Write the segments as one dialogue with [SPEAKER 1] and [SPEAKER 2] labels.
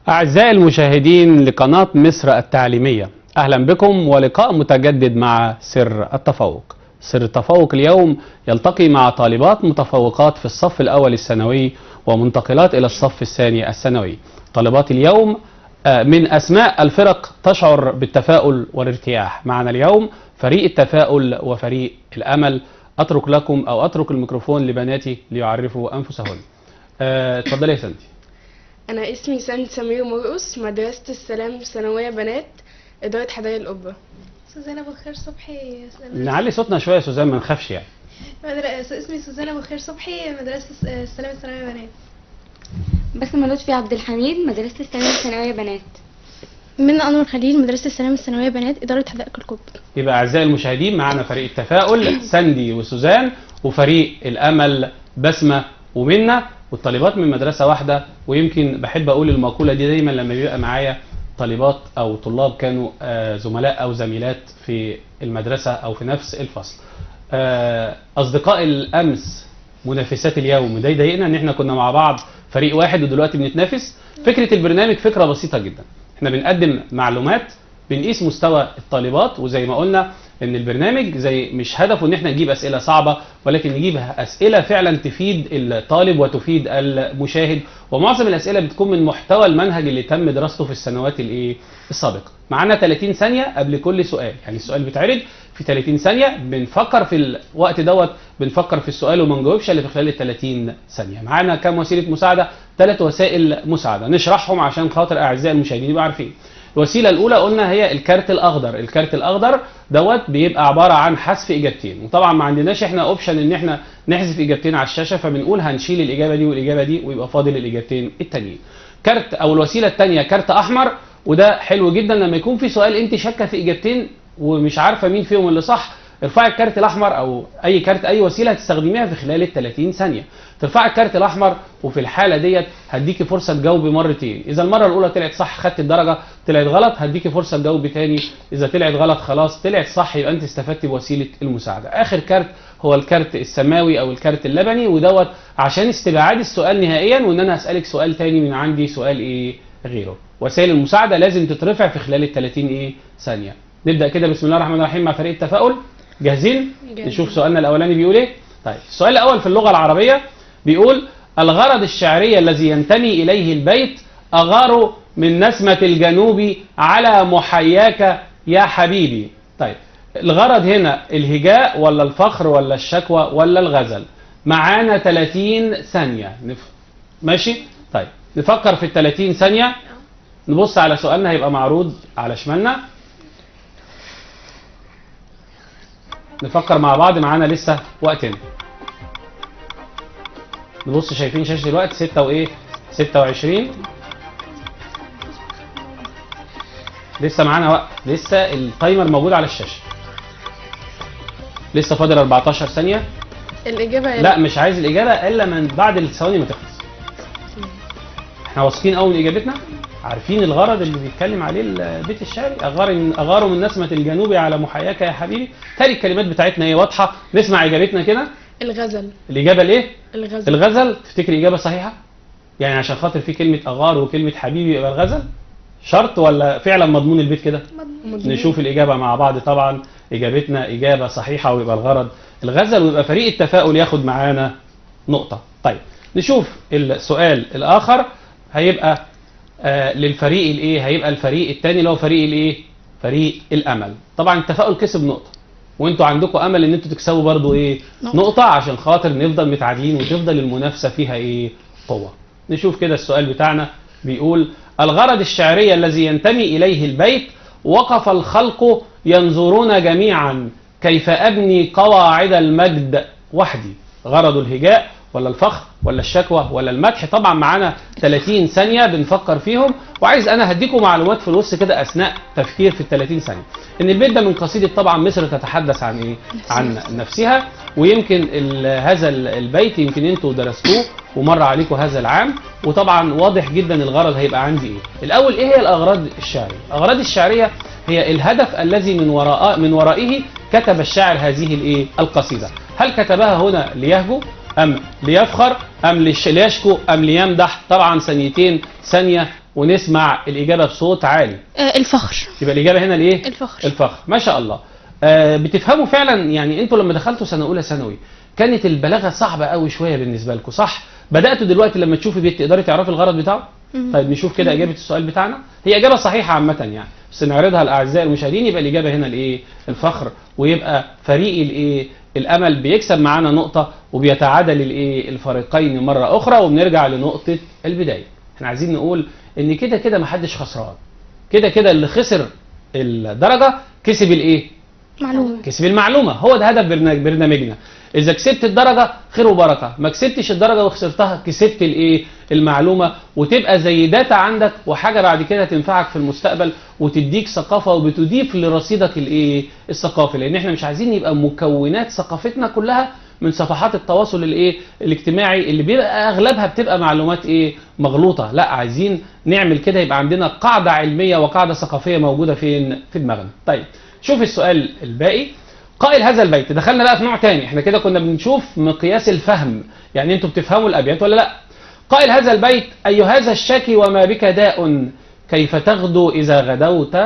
[SPEAKER 1] أعزائي المشاهدين لقناة مصر التعليمية أهلا بكم ولقاء متجدد مع سر التفوق سر التفوق اليوم يلتقي مع طالبات متفوقات في الصف الأول الثانوي ومنتقلات إلى الصف الثاني الثانوي طالبات اليوم آه، من أسماء الفرق تشعر بالتفاؤل والارتياح معنا اليوم فريق التفاؤل وفريق الأمل أترك لكم أو أترك الميكروفون لبناتي ليعرفوا أنفسهن آه، اتفضلي يا سنتي
[SPEAKER 2] أنا اسمي سند سمير مرقص مدرسة السلام ثانوية بنات إدارة حدائق القبة
[SPEAKER 3] سوزان ابو خير صبحي مدرسة
[SPEAKER 1] نعلي صوتنا شوية يا سوزان ما نخافش يعني
[SPEAKER 3] مدرسة اسمي سوزان ابو خير صبحي مدرسة السلام الثانوية بنات
[SPEAKER 4] بسمة لطفي عبد الحميد مدرسة الثانوية الثانوية بنات
[SPEAKER 3] من انور خليل مدرسة السلام الثانوية بنات إدارة حدائق القبة
[SPEAKER 1] يبقى أعزائي المشاهدين معنا فريق التفاؤل ساندي وسوزان وفريق الأمل بسمة ومنى والطالبات من مدرسة واحدة ويمكن بحب أقول المقولة دي دايما لما بيبقى معايا طالبات أو طلاب كانوا آه، زملاء أو زميلات في المدرسة أو في نفس الفصل آه، أصدقاء الأمس منافسات اليوم وده يضايقنا إن إحنا كنا مع بعض فريق واحد ودلوقتي بنتنافس فكرة البرنامج فكرة بسيطة جدا إحنا بنقدم معلومات بنقيس مستوى الطالبات وزي ما قلنا ان البرنامج زي مش هدفه ان احنا نجيب اسئله صعبه ولكن نجيب اسئله فعلا تفيد الطالب وتفيد المشاهد ومعظم الاسئله بتكون من محتوى المنهج اللي تم دراسته في السنوات الايه السابقه معانا 30 ثانيه قبل كل سؤال يعني السؤال بيتعرض في 30 ثانيه بنفكر في الوقت دوت بنفكر في السؤال وما نجاوبش الا في خلال ال 30 ثانيه معانا كام وسيله مساعده ثلاث وسائل مساعده نشرحهم عشان خاطر اعزائي المشاهدين يبقوا عارفين الوسيله الاولى قلنا هي الكارت الاخضر الكارت الاخضر دوت بيبقى عباره عن حذف اجابتين وطبعا ما عندناش احنا اوبشن ان احنا نحذف اجابتين على الشاشه فبنقول هنشيل الاجابه دي والاجابه دي ويبقى فاضل الاجابتين التانيين كارت او الوسيله الثانيه كارت احمر وده حلو جدا لما يكون في سؤال انت شاكه في اجابتين ومش عارفه مين فيهم اللي صح ارفعي الكارت الاحمر او اي كارت اي وسيله هتستخدميها في خلال ال 30 ثانيه ترفعي الكارت الاحمر وفي الحاله ديت هديكي فرصه تجاوبي مرتين اذا المره الاولى طلعت صح خدت الدرجه طلعت غلط هديكي فرصه تجاوبي تاني اذا طلعت غلط خلاص طلعت صح يبقى انت استفدتي بوسيله المساعده اخر كارت هو الكارت السماوي او الكارت اللبني ودوت عشان استبعاد السؤال نهائيا وان انا هسالك سؤال تاني من عندي سؤال ايه غيره وسائل المساعده لازم تترفع في خلال ال 30 ايه ثانيه نبدا كده بسم الله الرحمن الرحيم مع فريق التفاؤل جاهزين
[SPEAKER 2] جاهزين.
[SPEAKER 1] نشوف سؤالنا الاولاني بيقول ايه طيب السؤال الاول في اللغه العربيه بيقول الغرض الشعري الذي ينتمي اليه البيت اغار من نسمه الجنوب على محياك يا حبيبي طيب الغرض هنا الهجاء ولا الفخر ولا الشكوى ولا الغزل معانا 30 ثانيه نف... ماشي طيب نفكر في ال 30 ثانيه نبص على سؤالنا هيبقى معروض على شمالنا نفكر مع بعض معانا لسه وقتنا نبص شايفين شاشة الوقت 6 وايه 26 لسه معانا وقت لسه التايمر موجود على الشاشة لسه فاضل 14 ثانية
[SPEAKER 2] الإجابة
[SPEAKER 1] لا مش عايز الإجابة إلا من بعد الثواني ما تخلص احنا واثقين قوي من إجابتنا عارفين الغرض اللي بيتكلم عليه البيت الشعري أغار أغار من نسمة الجنوب على محياك يا حبيبي تالي الكلمات بتاعتنا ايه واضحة نسمع إجابتنا كده
[SPEAKER 2] الغزل
[SPEAKER 1] الإجابة الإيه؟
[SPEAKER 2] الغزل
[SPEAKER 1] الغزل تفتكري إجابة صحيحة؟ يعني عشان خاطر في كلمة أغار وكلمة حبيبي يبقى الغزل؟ شرط ولا فعلا مضمون البيت كده؟
[SPEAKER 2] مضمون.
[SPEAKER 1] نشوف الإجابة مع بعض طبعا إجابتنا إجابة صحيحة ويبقى الغرض الغزل ويبقى فريق التفاؤل ياخد معانا نقطة طيب نشوف السؤال الآخر هيبقى آه للفريق الإيه؟ هيبقى الفريق الثاني اللي هو فريق الإيه؟ فريق الأمل طبعا التفاؤل كسب نقطة وانتوا عندكم امل ان انتوا تكسبوا برضو ايه
[SPEAKER 3] نقطة.
[SPEAKER 1] نقطة عشان خاطر نفضل متعادلين وتفضل المنافسة فيها ايه قوة نشوف كده السؤال بتاعنا بيقول الغرض الشعري الذي ينتمي إليه البيت وقف الخلق ينظرون جميعا كيف أبني قواعد المجد وحدي غرض الهجاء ولا الفخر ولا الشكوى ولا المدح طبعا معانا 30 ثانية بنفكر فيهم وعايز أنا هديكم معلومات في الوسط كده أثناء تفكير في ال 30 ثانية إن البيت ده من قصيدة طبعا مصر تتحدث عن إيه؟ عن نفسها ويمكن ال- هذا ال- البيت يمكن انتوا درستوه ومر عليكم هذا العام وطبعا واضح جدا الغرض هيبقى عندي ايه الاول ايه هي الاغراض الشعريه الاغراض الشعريه هي الهدف الذي من وراء من ورائه كتب الشاعر هذه الايه القصيده هل كتبها هنا ليهجو ام ليفخر ام ليش- ليشكو ام ليمدح طبعا ثانيتين ثانيه ونسمع الاجابه بصوت عالي
[SPEAKER 3] آه، الفخر
[SPEAKER 1] يبقى الاجابه هنا الايه
[SPEAKER 3] الفخر
[SPEAKER 1] الفخر ما شاء الله آه بتفهموا فعلا يعني انتوا لما دخلتوا سنه اولى ثانوي كانت البلاغه صعبه قوي شويه بالنسبه لكم صح بداتوا دلوقتي لما تشوفي بيت تقدري تعرفي الغرض بتاعه
[SPEAKER 3] مم.
[SPEAKER 1] طيب نشوف كده اجابه السؤال بتاعنا هي اجابه صحيحه عامه يعني بس نعرضها لاعزائي المشاهدين يبقى الاجابه هنا الايه الفخر ويبقى فريق الايه الامل بيكسب معانا نقطه وبيتعادل الايه الفريقين مره اخرى وبنرجع لنقطه البدايه احنا عايزين نقول ان كده كده محدش خسران كده كده اللي خسر الدرجه كسب الايه
[SPEAKER 3] معلومة
[SPEAKER 1] كسب المعلومه هو ده هدف برنامج- برنامجنا اذا كسبت الدرجه خير وبركه ما كسبتش الدرجه وخسرتها كسبت الايه المعلومه وتبقى زي داتا عندك وحاجه بعد كده تنفعك في المستقبل وتديك ثقافه وبتضيف لرصيدك الايه الثقافي لان احنا مش عايزين يبقى مكونات ثقافتنا كلها من صفحات التواصل الايه الاجتماعي اللي بيبقى اغلبها بتبقى معلومات ايه مغلوطه لا عايزين نعمل كده يبقى عندنا قاعده علميه وقاعده ثقافيه موجوده فين في دماغنا طيب شوف السؤال الباقي قائل هذا البيت دخلنا بقى في نوع تاني احنا كده كنا بنشوف مقياس الفهم يعني انتوا بتفهموا الابيات ولا لا قائل هذا البيت اي هذا الشكي وما بك داء كيف تغدو اذا غدوت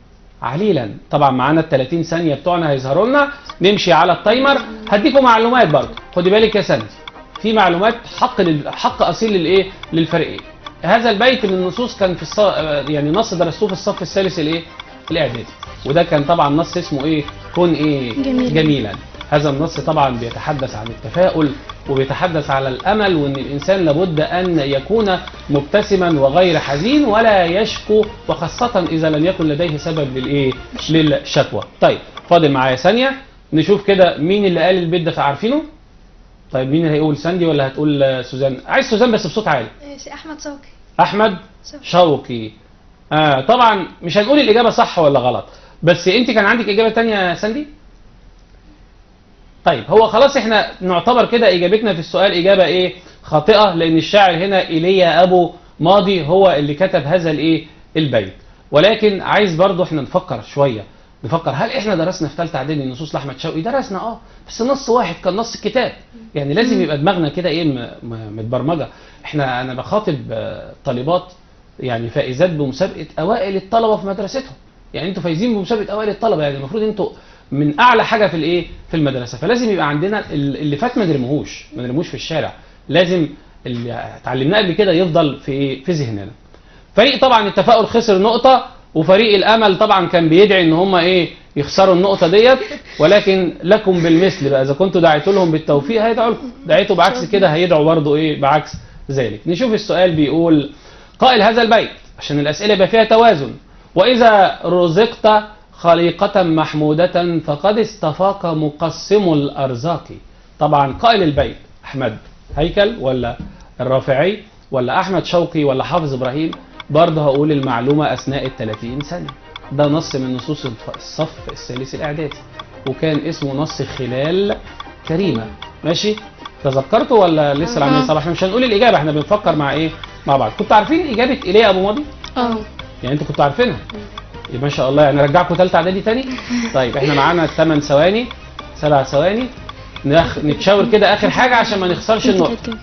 [SPEAKER 1] عليلا طبعا معانا ال 30 ثانيه بتوعنا هيظهروا لنا نمشي على التايمر هديكم معلومات برضه خدي بالك يا سند في معلومات حق لل... حق اصيل للايه للفريقين هذا البيت من النصوص كان في الص... يعني نص درستوه في الصف الثالث الايه الاعدادي وده كان طبعا نص اسمه ايه كن ايه
[SPEAKER 3] جميلا.
[SPEAKER 1] جميلا هذا النص طبعا بيتحدث عن التفاؤل وبيتحدث على الامل وان الانسان لابد ان يكون مبتسما وغير حزين ولا يشكو وخاصه اذا لم يكن لديه سبب للايه للشكوى طيب فاضل معايا ثانيه نشوف كده مين اللي قال البيت ده عارفينه طيب مين اللي هيقول ساندي ولا هتقول آه، سوزان عايز سوزان بس بصوت عالي
[SPEAKER 3] ماشي احمد شوقي
[SPEAKER 1] احمد
[SPEAKER 3] شوقي.
[SPEAKER 1] شوقي آه طبعا مش هنقول الاجابه صح ولا غلط بس انت كان عندك اجابه تانية يا ساندي طيب هو خلاص احنا نعتبر كده اجابتنا في السؤال اجابه ايه خاطئه لان الشاعر هنا ايليا ابو ماضي هو اللي كتب هذا الايه البيت ولكن عايز برضو احنا نفكر شويه نفكر هل احنا درسنا في ثالثه اعدادي نصوص لاحمد شوقي درسنا اه بس نص واحد كان نص الكتاب يعني لازم يبقى دماغنا كده ايه م- م- متبرمجه احنا انا بخاطب آه، طالبات يعني فائزات بمسابقه اوائل الطلبه في مدرستهم يعني انتوا فايزين بمسابقه اوائل الطلبه يعني المفروض انتوا من اعلى حاجه في الايه في المدرسه فلازم يبقى عندنا ال- اللي فات ما نرموهوش ما نرموش في الشارع لازم اللي اتعلمناه قبل كده يفضل في ايه في ذهننا فريق طبعا التفاؤل خسر نقطه وفريق الامل طبعا كان بيدعي ان هم ايه يخسروا النقطه ديت ولكن لكم بالمثل بقى اذا كنتوا دعيتوا لهم بالتوفيق هيدعوا لكم دعيتوا بعكس كده هيدعوا برضه ايه بعكس ذلك نشوف السؤال بيقول قائل هذا البيت عشان الاسئله يبقى فيها توازن واذا رزقت خليقه محموده فقد استفاق مقسم الارزاق طبعا قائل البيت احمد هيكل ولا الرافعي ولا احمد شوقي ولا حافظ ابراهيم برضه هقول المعلومه اثناء ال 30 ثانيه ده نص من نصوص الف- الصف الثالث الاعدادي وكان اسمه نص خلال كريمه ماشي تذكرته ولا لسه العمليه
[SPEAKER 3] آه.
[SPEAKER 1] طب احنا مش هنقول الاجابه احنا بنفكر مع ايه مع بعض كنتوا عارفين اجابه ايليا ابو ماضي
[SPEAKER 3] اه
[SPEAKER 1] يعني انتوا كنتوا عارفينها يبقى ما شاء الله يعني رجعكم ثالثه اعدادي تاني طيب احنا معانا 8 ثواني 7 ثواني نخ... نتشاور كده اخر حاجه عشان ما نخسرش النقطه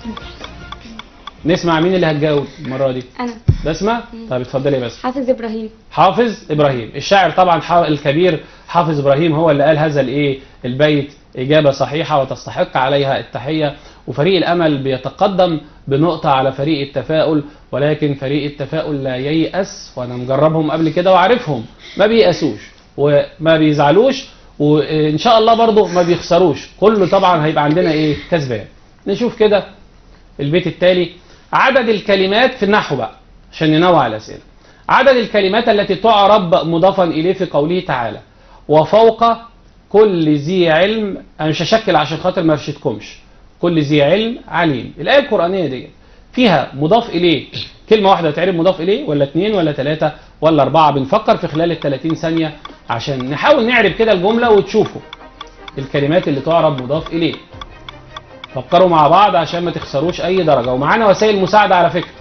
[SPEAKER 1] نسمع مين اللي هتجاوب المره دي
[SPEAKER 4] انا
[SPEAKER 1] بسمة طيب اتفضلي يا بسمة
[SPEAKER 4] حافظ ابراهيم
[SPEAKER 1] حافظ ابراهيم الشاعر طبعا حا- الكبير حافظ ابراهيم هو اللي قال هذا الايه البيت اجابه صحيحه وتستحق عليها التحيه وفريق الامل بيتقدم بنقطه على فريق التفاؤل ولكن فريق التفاؤل لا ييأس وانا مجربهم قبل كده وعارفهم ما بييأسوش وما بيزعلوش وان شاء الله برضو ما بيخسروش كله طبعا هيبقى عندنا ايه كسبان نشوف كده البيت التالي عدد الكلمات في النحو بقى عشان ننوع الاسئله عدد الكلمات التي تعرب مضافا اليه في قوله تعالى وفوق كل ذي علم انا مش هشكل عشان خاطر ما ارشدكمش كل ذي علم عليم الايه القرانيه دي فيها مضاف اليه كلمه واحده تعرب مضاف اليه ولا اثنين ولا ثلاثه ولا اربعه بنفكر في خلال ال 30 ثانيه عشان نحاول نعرب كده الجمله وتشوفوا الكلمات اللي تعرب مضاف اليه فكروا مع بعض عشان ما تخسروش اي درجه ومعانا وسائل مساعده على فكره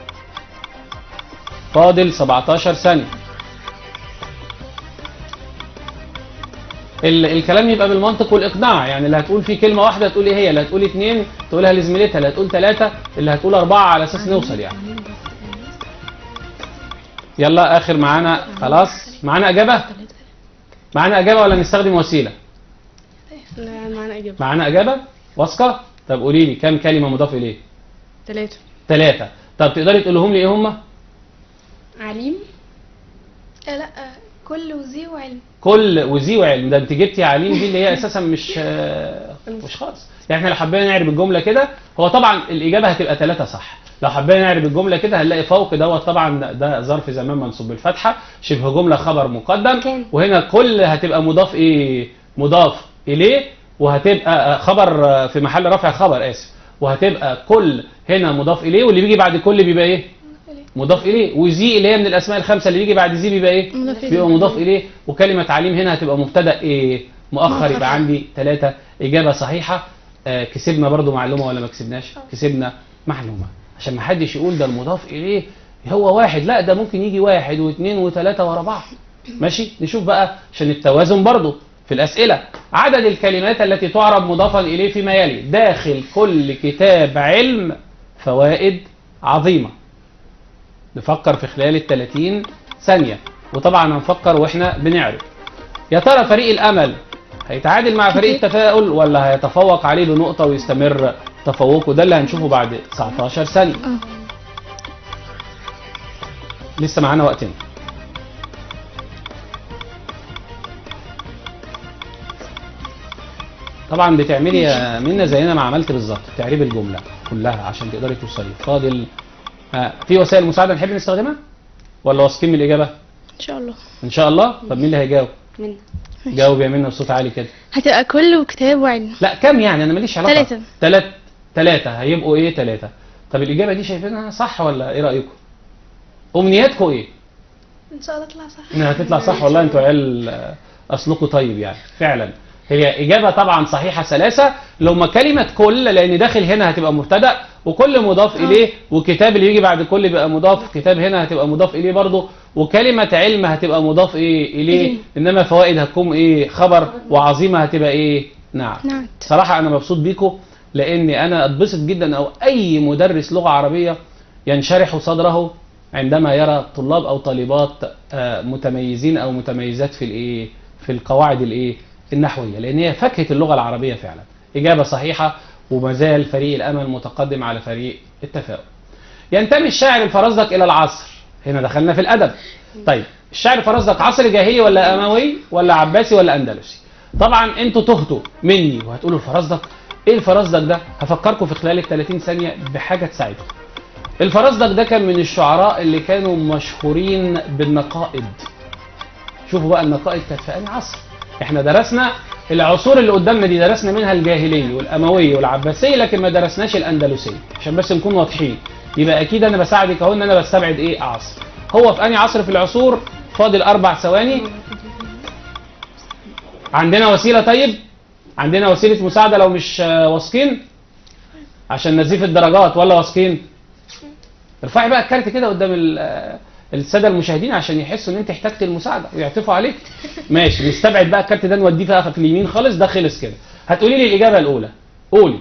[SPEAKER 1] فاضل 17 ثانيه ال- الكلام يبقى بالمنطق والاقناع يعني اللي هتقول فيه كلمه واحده تقول ايه هي اللي هتقول اثنين تقولها لزميلتها اللي هتقول ثلاثه اللي هتقول اربعه على اساس نوصل يعني يلا اخر معانا خلاص معانا اجابه معانا اجابه ولا نستخدم وسيله
[SPEAKER 2] لا معانا إجابة
[SPEAKER 1] معانا اجابه واثقه طب قولي لي كام كلمه مضاف اليه
[SPEAKER 2] تلاتة
[SPEAKER 1] ثلاثه طب تقدري تقولهم لي ايه هم
[SPEAKER 2] عليم
[SPEAKER 3] آه لا آه، كل وذي وعلم
[SPEAKER 1] كل وذي وعلم ده انت جبتي عليم دي اللي هي اساسا مش آه، مش خالص يعني احنا لو حبينا نعرب الجمله كده هو طبعا الاجابه هتبقى ثلاثه صح لو حبينا نعرب الجمله كده هنلاقي فوق دوت طبعا ده ظرف زمان منصوب بالفتحه شبه جمله خبر مقدم
[SPEAKER 4] كان.
[SPEAKER 1] وهنا كل هتبقى مضاف ايه مضاف اليه وهتبقى آه، خبر آه، في محل رفع خبر اسف وهتبقى كل هنا مضاف اليه واللي بيجي بعد كل بيبقى ايه مضاف اليه وزي اللي هي من الاسماء الخمسه اللي بيجي بعد زي بيبقى ايه
[SPEAKER 3] مضاف إليه.
[SPEAKER 1] بيبقى مضاف اليه وكلمه تعليم هنا هتبقى مبتدا ايه مؤخر يبقى عندي ثلاثه اجابه صحيحه آه كسبنا برضو معلومه ولا ما كسبناش كسبنا معلومه عشان ما حدش يقول ده المضاف اليه هو واحد لا ده ممكن يجي واحد واثنين وثلاثه ورا بعض ماشي نشوف بقى عشان التوازن برضو في الاسئله عدد الكلمات التي تعرب مضافا اليه فيما يلي داخل كل كتاب علم فوائد عظيمه نفكر في خلال ال 30 ثانية وطبعا هنفكر واحنا بنعرض يا ترى فريق الأمل هيتعادل مع فريق التفاؤل ولا هيتفوق عليه بنقطة ويستمر تفوقه ده اللي هنشوفه بعد 19 ثانية لسه معانا وقتنا طبعا بتعملي يا منى زينا ما عملت بالظبط تعريب الجملة كلها عشان تقدري توصلي فاضل ها، في وسائل مساعدة نحب نستخدمها ولا واثقين من الإجابة
[SPEAKER 3] ان شاء الله
[SPEAKER 1] إن شاء الله طب مين اللي هيجاوب
[SPEAKER 4] من
[SPEAKER 1] جاوب يا منى بصوت عالي كده
[SPEAKER 3] هتبقى كل وكتاب وعلم
[SPEAKER 1] لا كم يعني انا ماليش علاقه
[SPEAKER 3] تلاتة.
[SPEAKER 1] تلات تلاتة هيبقوا ايه تلاتة طب الاجابه دي شايفينها صح ولا ايه رايكم امنياتكم ايه
[SPEAKER 3] ان شاء الله تطلع صح
[SPEAKER 1] انها هتطلع صح والله انتوا عيال آه، اصلكم طيب يعني فعلا هي اجابه طبعا صحيحه ثلاثه لو ما كلمه كل لان داخل هنا هتبقى مبتدا وكل مضاف اليه وكتاب اللي يجي بعد كل بيبقى مضاف كتاب هنا هتبقى مضاف اليه برضه وكلمه علم هتبقى مضاف ايه اليه
[SPEAKER 3] إليه.
[SPEAKER 1] انما فوائد هتكون ايه خبر وعظيمه هتبقى ايه نعم
[SPEAKER 3] نعم
[SPEAKER 1] صراحة أنا مبسوط بيكم لأني أنا أتبسط جدا أو أي مدرس لغة عربية ينشرح صدره عندما يرى طلاب أو طالبات آه، متميزين أو متميزات في الإيه في القواعد الإيه النحوية لأن هي فاكهة اللغة العربية فعلا إجابة صحيحة وما زال فريق الأمل متقدم على فريق التفاؤل ينتمي الشاعر الفرزدق إلى العصر هنا دخلنا في الأدب طيب الشاعر الفرزدق عصر جاهلي ولا أموي ولا عباسي ولا أندلسي طبعا انتوا تهتوا مني وهتقولوا الفرزدق ايه الفرزدق ده هفكركم في خلال ال 30 ثانيه بحاجه تساعدكم الفرزدق ده كان من الشعراء اللي كانوا مشهورين بالنقائد شوفوا بقى النقائد كانت في انهي عصر احنا درسنا العصور اللي قدامنا دي درسنا منها الجاهليه والامويه والعباسيه لكن ما درسناش الاندلسيه عشان بس نكون واضحين يبقى اكيد انا بساعدك اهو ان انا بستبعد ايه عصر هو في انهي عصر في العصور فاضل اربع ثواني عندنا وسيله طيب عندنا وسيله مساعده لو مش آه، واثقين عشان نزيف الدرجات ولا واثقين ارفعي بقى الكارت كده قدام ال- آه، الساده المشاهدين عشان يحسوا ان انت احتجت المساعده ويعطفوا عليك ماشي نستبعد بقى الكارت ده نوديه في في اليمين خالص ده خلص كده هتقولي لي الاجابه الاولى قولي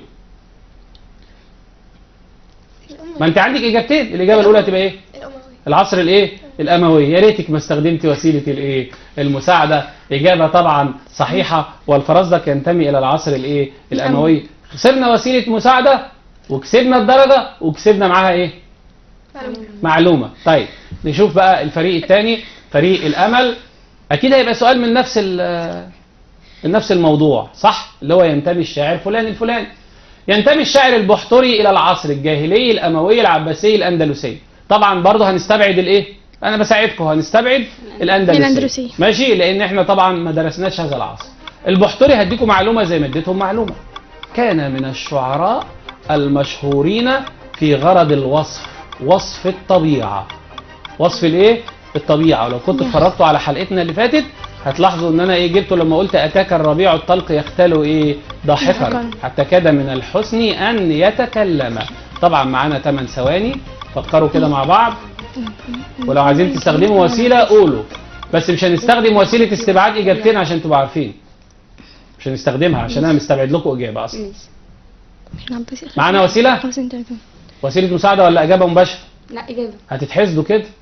[SPEAKER 1] ما انت عندك اجابتين الاجابه الاولى هتبقى ايه
[SPEAKER 3] الأموي
[SPEAKER 1] العصر الايه الاموي يا ريتك ما استخدمتي وسيله الايه المساعده اجابه طبعا صحيحه والفرزدق ينتمي الى العصر الايه الاموي خسرنا وسيله مساعده وكسبنا الدرجه وكسبنا معاها ايه
[SPEAKER 3] معلومة
[SPEAKER 1] معلومه طيب نشوف بقى الفريق الثاني فريق الامل اكيد هيبقى سؤال من نفس ال- من نفس الموضوع صح اللي هو ينتمي الشاعر فلان الفلاني ينتمي الشاعر البحتري الى العصر الجاهلي الاموي العباسي الاندلسي طبعا برضه هنستبعد الايه انا بساعدكم هنستبعد الاندلسي
[SPEAKER 3] الأندلسي.
[SPEAKER 1] ماشي لان احنا طبعا ما درسناش هذا العصر البحتري هديكم معلومه زي ما اديتهم معلومه كان من الشعراء المشهورين في غرض الوصف وصف الطبيعه وصف الايه الطبيعه ولو كنت اتفرجتوا على حلقتنا اللي فاتت هتلاحظوا ان انا ايه جبته لما قلت اتاك الربيع الطلق يختل ايه ضاحكا
[SPEAKER 3] ضاحكاً.
[SPEAKER 1] حتى كاد من الحسن ان يتكلم طبعا معانا 8 ثواني فكروا كده مع بعض ولو عايزين تستخدموا وسيله قولوا بس مش هنستخدم وسيله استبعاد اجابتين عشان تبقوا عارفين مش هنستخدمها عشان انا مستبعد لكم اجابه اصلا
[SPEAKER 4] ماشي
[SPEAKER 3] احنا عباسي آخر
[SPEAKER 1] معانا وسيله
[SPEAKER 3] خمسين تلاتين
[SPEAKER 1] وسيله مساعده ولا اجابه مباشره
[SPEAKER 4] لا إجابة
[SPEAKER 1] هتتحسدوا كده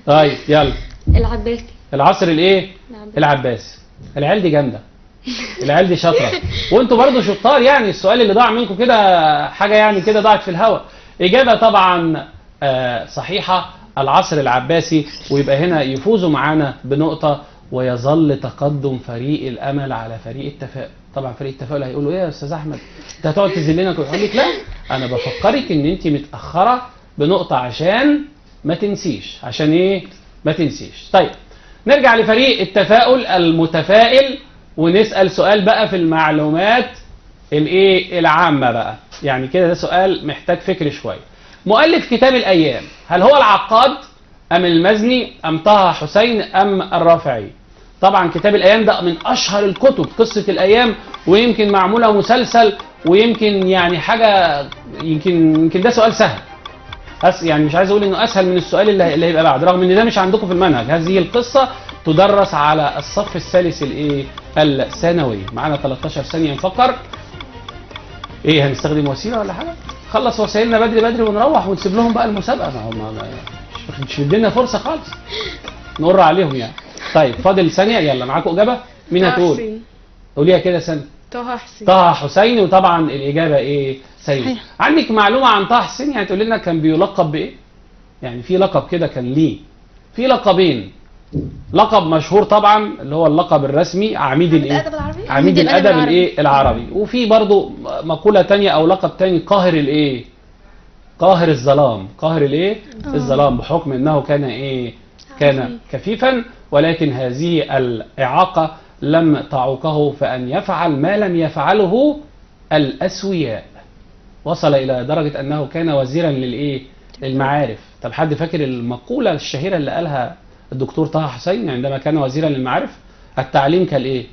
[SPEAKER 1] طيب يلا
[SPEAKER 4] العباسي
[SPEAKER 1] العصر الايه
[SPEAKER 4] العباسي.
[SPEAKER 1] العباسي العيال دي جامده العيال دي شاطره وانتوا برضو شطار يعني السؤال اللي ضاع منكم كده حاجه يعني كده ضاعت في الهواء اجابه طبعا آه، صحيحه العصر العباسي ويبقى هنا يفوزوا معانا بنقطه ويظل تقدم فريق الامل على فريق التفاؤل طبعا فريق التفاؤل هيقولوا ايه يا استاذ احمد انت هتقعد تذلنا يقول لك لا انا بفكرك ان انت متاخره بنقطه عشان ما تنسيش عشان ايه ما تنسيش طيب نرجع لفريق التفاؤل المتفائل ونسال سؤال بقى في المعلومات الايه العامه بقى يعني كده ده سؤال محتاج فكر شويه مؤلف كتاب الايام هل هو العقاد ام المزني ام طه حسين ام الرافعي طبعا كتاب الايام ده من اشهر الكتب قصه الايام ويمكن معموله مسلسل ويمكن يعني حاجه يمكن يمكن ده سؤال سهل أس يعني مش عايز اقول انه اسهل من السؤال اللي, اللي هيبقى بعد رغم ان ده مش عندكم في المنهج هذه القصه تدرس على الصف الثالث الايه الثانوي معانا 13 ثانيه نفكر ايه هنستخدم وسيله ولا حاجه خلص وسائلنا بدري بدري ونروح ونسيب لهم بقى المسابقه ما هم ما- مش- مش مدينا فرصه خالص نقر عليهم يعني طيب فاضل ثانيه يلا معاكم اجابه مين
[SPEAKER 2] طه
[SPEAKER 1] هتقول
[SPEAKER 2] حسين
[SPEAKER 1] قوليها كده سنه
[SPEAKER 2] طه حسين
[SPEAKER 1] طه حسين وطبعا الاجابه ايه سليم
[SPEAKER 3] صحيح.
[SPEAKER 1] عندك معلومه عن طه حسين يعني تقول لنا كان بيلقب بايه يعني في لقب كده كان ليه في لقبين لقب مشهور طبعا اللي هو اللقب الرسمي عميد الايه
[SPEAKER 3] الأدب العربي؟
[SPEAKER 1] عميد الادب الايه العربي وفي برضو مقوله تانية او لقب تاني قاهر الايه قاهر الظلام قاهر الايه الظلام بحكم انه كان ايه كان كفيفا ولكن هذه الاعاقه لم تعوقه فان يفعل ما لم يفعله الاسوياء وصل الى درجه انه كان وزيرا للايه للمعارف طب حد فاكر المقوله الشهيره اللي قالها الدكتور طه حسين عندما كان وزيرا للمعارف التعليم كالايه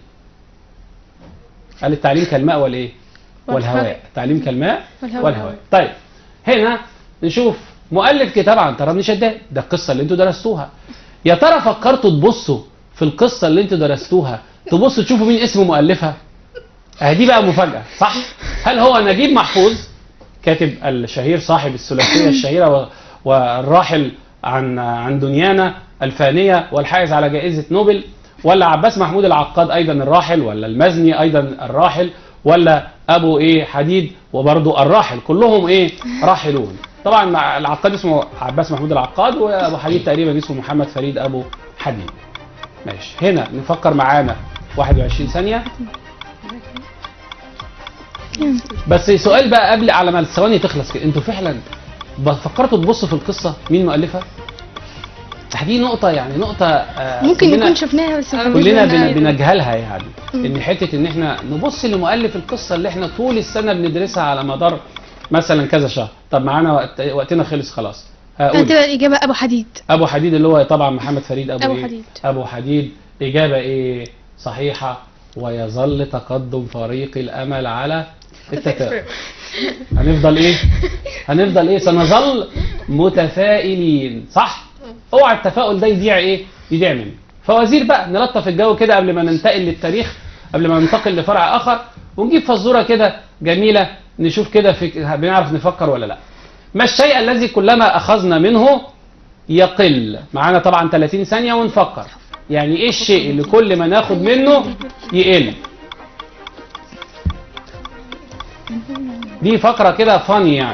[SPEAKER 1] قال التعليم كالماء والايه والهواء التعليم كالماء
[SPEAKER 3] والهواء.
[SPEAKER 1] والهواء طيب هنا نشوف مؤلف كتاب عنتر بن شداد ده القصه اللي انتوا درستوها يا ترى فكرتوا تبصوا في القصه اللي انتوا درستوها تبصوا تشوفوا مين اسم مؤلفها آه دي بقى مفاجاه صح هل هو نجيب محفوظ كاتب الشهير صاحب الثلاثيه الشهيره و- والراحل عن عن دنيانا الفانيه والحائز على جائزه نوبل ولا عباس محمود العقاد ايضا الراحل ولا المزني ايضا الراحل ولا ابو ايه حديد وبرضه الراحل كلهم ايه راحلون طبعا مع العقاد اسمه عباس محمود العقاد وابو حديد تقريبا اسمه محمد فريد ابو حديد ماشي هنا نفكر معانا 21 ثانيه بس سؤال بقى قبل على ما الثواني تخلص كده انتوا فعلا ب- فكرتوا تبصوا في القصه مين مؤلفها؟ دي نقطة يعني نقطة آه،
[SPEAKER 3] ممكن
[SPEAKER 1] كلنا-
[SPEAKER 3] نكون شفناها بس ما
[SPEAKER 1] كلنا
[SPEAKER 3] كناش
[SPEAKER 1] بن- بنجهلها يعني
[SPEAKER 3] مم.
[SPEAKER 1] ان حته ان احنا نبص لمؤلف القصه اللي احنا طول السنه بندرسها على مدار مثلا كذا شهر طب معانا وقت وقتنا خلص خلاص هقول
[SPEAKER 3] هتبقى الإجابة أبو حديد
[SPEAKER 1] ابو حديد اللي هو طبعا محمد فريد ابو,
[SPEAKER 3] أبو
[SPEAKER 1] إيه؟
[SPEAKER 3] حديد.
[SPEAKER 1] ابو حديد اجابه ايه صحيحه ويظل تقدم فريق الامل على التفاؤل هنفضل ايه هنفضل ايه سنظل متفائلين صح اوعى التفاؤل ده يضيع ايه يضيع منه فوازير بقى نلطف الجو كده قبل ما ننتقل للتاريخ قبل ما ننتقل لفرع اخر ونجيب فزوره كده جميله نشوف كده في بنعرف نفكر ولا لا ما الشيء الذي كلما اخذنا منه يقل معانا طبعا 30 ثانيه ونفكر يعني ايه الشيء اللي كل ما ناخد منه يقل دي فقره كده فاني يعني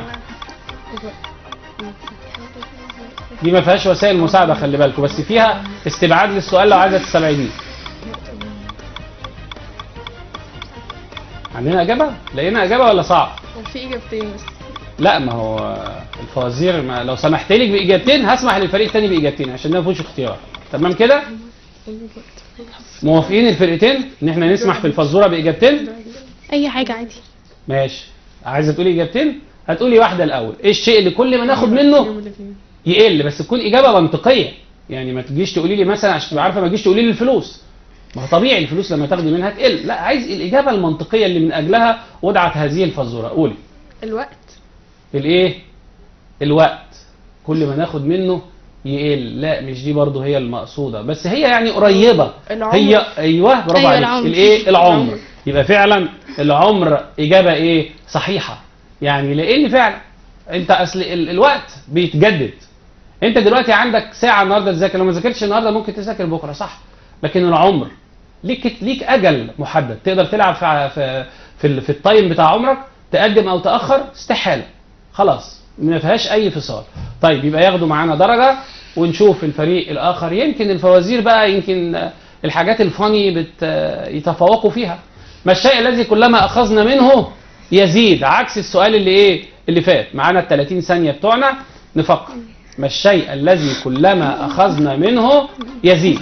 [SPEAKER 1] دي ما فيهاش وسائل مساعده خلي بالكم بس فيها استبعاد للسؤال لو عايزه تستبعديه عندنا اجابه لقينا اجابه ولا صعب
[SPEAKER 2] وفي اجابتين بس
[SPEAKER 1] لا ما هو الفوازير ما لو سمحت لك باجابتين هسمح للفريق الثاني باجابتين عشان ده ما فيهوش اختيار تمام كده موافقين الفرقتين ان احنا نسمح في الفزوره باجابتين
[SPEAKER 3] أي حاجة عادي
[SPEAKER 1] ماشي عايزه تقولي اجابتين هتقولي واحده الاول ايه الشيء اللي كل ما ناخد منه
[SPEAKER 2] يوم الاثنين
[SPEAKER 1] يقل بس تكون اجابه منطقيه يعني ما تجيش تقولي لي مثلا عشان تبقى عارفه ما تجيش تقولي لي الفلوس ما هو طبيعي الفلوس لما تاخدي منها تقل لا عايز الاجابه المنطقيه اللي من اجلها وضعت هذه الفزوره قولي
[SPEAKER 2] الوقت
[SPEAKER 1] الايه الوقت كل ما ناخد منه يقل لا مش دي برضه هي المقصوده بس هي يعني قريبه
[SPEAKER 2] العمر.
[SPEAKER 1] هي ايوه برافو
[SPEAKER 3] أيوة،
[SPEAKER 1] عليك
[SPEAKER 3] العمر.
[SPEAKER 1] الايه العمر
[SPEAKER 2] العمر.
[SPEAKER 1] يبقى فعلا العمر اجابه ايه صحيحه يعني لان فعلا انت اصل ال- الوقت بيتجدد انت دلوقتي عندك ساعه النهارده تذاكر لو ما ذاكرتش النهارده ممكن تذاكر بكره صح لكن العمر ليك ليك اجل محدد تقدر تلعب في في في, ال- في التايم بتاع عمرك تقدم او تاخر استحاله خلاص ما فيهاش اي فصال طيب يبقى ياخدوا معانا درجه ونشوف الفريق الاخر يمكن الفوازير بقى يمكن آه، الحاجات الفاني بت آه، يتفوقوا فيها ما الشيء الذي كلما اخذنا منه يزيد عكس السؤال اللي ايه اللي فات معانا ال 30 ثانيه بتوعنا نفكر ما الشيء الذي كلما اخذنا منه يزيد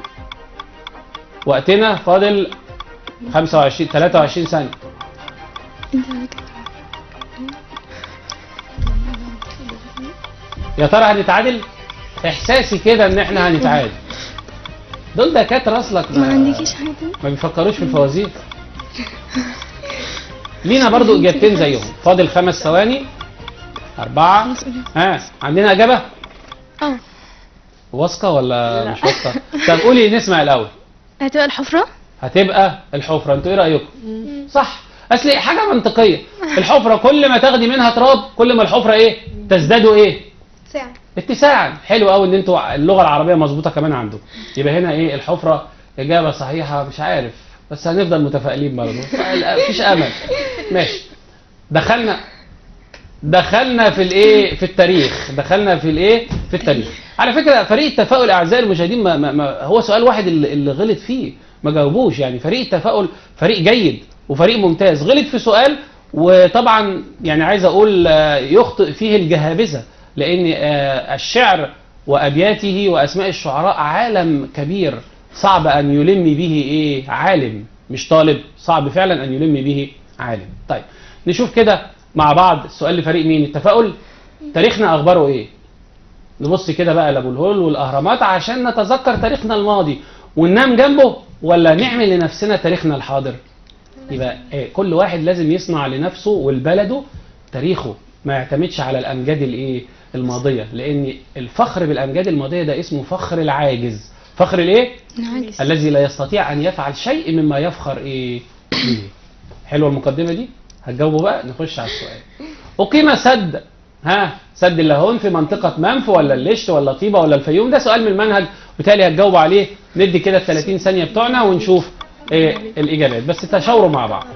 [SPEAKER 1] وقتنا فاضل 25 23 ثانيه يا ترى هنتعادل احساسي كده ان احنا هنتعادل دول دكاتره اصلك
[SPEAKER 4] ما عندكيش حاجة
[SPEAKER 1] ما بيفكروش في الفوازير لينا برضو اجابتين زيهم فاضل خمس ثواني أربعة
[SPEAKER 4] خلاص قولي.
[SPEAKER 1] ها عندنا إجابة
[SPEAKER 4] اه
[SPEAKER 1] واثقة ولا
[SPEAKER 2] لا.
[SPEAKER 1] مش واثقة؟ طب قولي نسمع الأول
[SPEAKER 4] هتبقى الحفرة
[SPEAKER 1] هتبقى الحفرة انتوا ايه رأيكم؟ صح اصل حاجة منطقية الحفرة كل ما تاخدي منها تراب كل ما الحفرة ايه؟ تزداد ايه؟
[SPEAKER 3] ساعة
[SPEAKER 1] اتساعا حلو قوي ان انتوا اللغه العربيه مظبوطه كمان عندكم يبقى هنا ايه الحفره اجابه صحيحه مش عارف بس هنفضل متفائلين برضه مفيش امل ماشي دخلنا دخلنا في الايه في التاريخ دخلنا في الايه في التاريخ على فكره فريق التفاؤل اعزائي المشاهدين ما ما ما هو سؤال واحد اللي, اللي غلط فيه ما جاوبوش يعني فريق التفاؤل فريق جيد وفريق ممتاز غلط في سؤال وطبعا يعني عايز اقول آه، يخطئ فيه الجهابذه لان آه، الشعر وابياته واسماء الشعراء عالم كبير صعب ان يلم به ايه عالم مش طالب صعب فعلا ان يلم به عالم طيب نشوف كده مع بعض السؤال لفريق مين التفاؤل تاريخنا اخباره ايه نبص كده بقى لابو الهول والاهرامات عشان نتذكر تاريخنا الماضي وننام جنبه ولا نعمل لنفسنا تاريخنا الحاضر يبقى إيه كل واحد لازم يصنع لنفسه ولبلده تاريخه ما يعتمدش على الامجاد الايه الماضيه لان الفخر بالامجاد الماضيه ده اسمه فخر العاجز فخر الايه
[SPEAKER 4] نعجز
[SPEAKER 1] الذي لا يستطيع ان يفعل شيء مما يفخر ايه به حلوه المقدمه دي هتجاوبوا بقى نخش على السؤال اقيم سد ها سد اللاهون في منطقه منف ولا الليشت ولا طيبه ولا الفيوم ده سؤال من المنهج بالتالي هتجاوبوا عليه ندي كده ال 30 ثانيه بتوعنا ونشوف ايه الاجابات بس تشاوروا مع بعض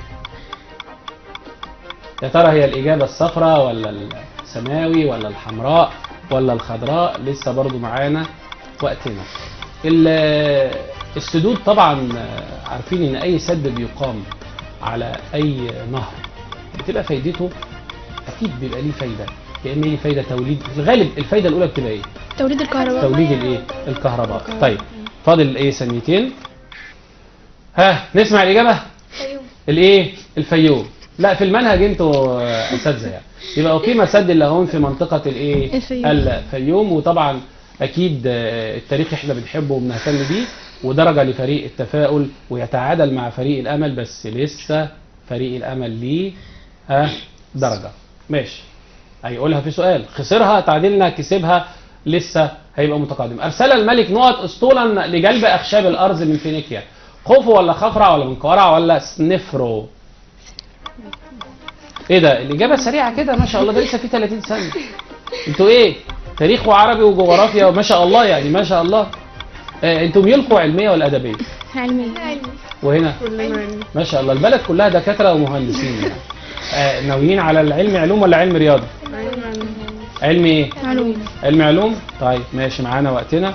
[SPEAKER 1] يا ترى هي الاجابه الصفراء ولا السماوي ولا الحمراء ولا الخضراء لسه برضو معانا وقتنا ال- السدود طبعا عارفين ان اي سد بيقام على اي نهر بتبقى فايدته اكيد بيبقى ليه فايده يا اما ليه فايده توليد في الغالب الفايده الاولى بتبقى ايه
[SPEAKER 3] توليد الكهرباء
[SPEAKER 1] توليد الايه الكهرباء طيب فاضل ايه ثانيتين ها نسمع الاجابه
[SPEAKER 3] أيوه
[SPEAKER 1] الايه الفيوم لا في المنهج انتوا آه، اساتذه يعني يبقى اقيم سد اللاهون في منطقه الايه
[SPEAKER 4] الفيوم.
[SPEAKER 1] الفيوم وطبعا اكيد آه، التاريخ احنا بنحبه وبنهتم بيه ودرجه لفريق التفاؤل ويتعادل مع فريق الامل بس لسه فريق الامل ليه ها درجه ماشي هيقولها في سؤال خسرها تعادلنا كسبها لسه هيبقى متقدم ارسل الملك نقط اسطولا لجلب اخشاب الارض من فينيقيا خوفو ولا خفرع ولا منقرع ولا سنفرو ايه ده الاجابه سريعه كده ما شاء الله ده لسه في 30 ثانيه انتوا ايه تاريخ وعربي وجغرافيا وما شاء الله يعني ما شاء الله آه انتوا ميولكم علميه ولا ادبيه
[SPEAKER 4] علمي
[SPEAKER 3] علمي
[SPEAKER 1] وهنا
[SPEAKER 2] كلنا علم
[SPEAKER 1] ما شاء الله البلد كلها دكاتره ومهندسين يعني. آه ناويين على العلم علوم ولا علم رياضه
[SPEAKER 2] علم علم
[SPEAKER 1] علم ايه
[SPEAKER 4] علوم
[SPEAKER 1] علم علوم طيب ماشي معانا وقتنا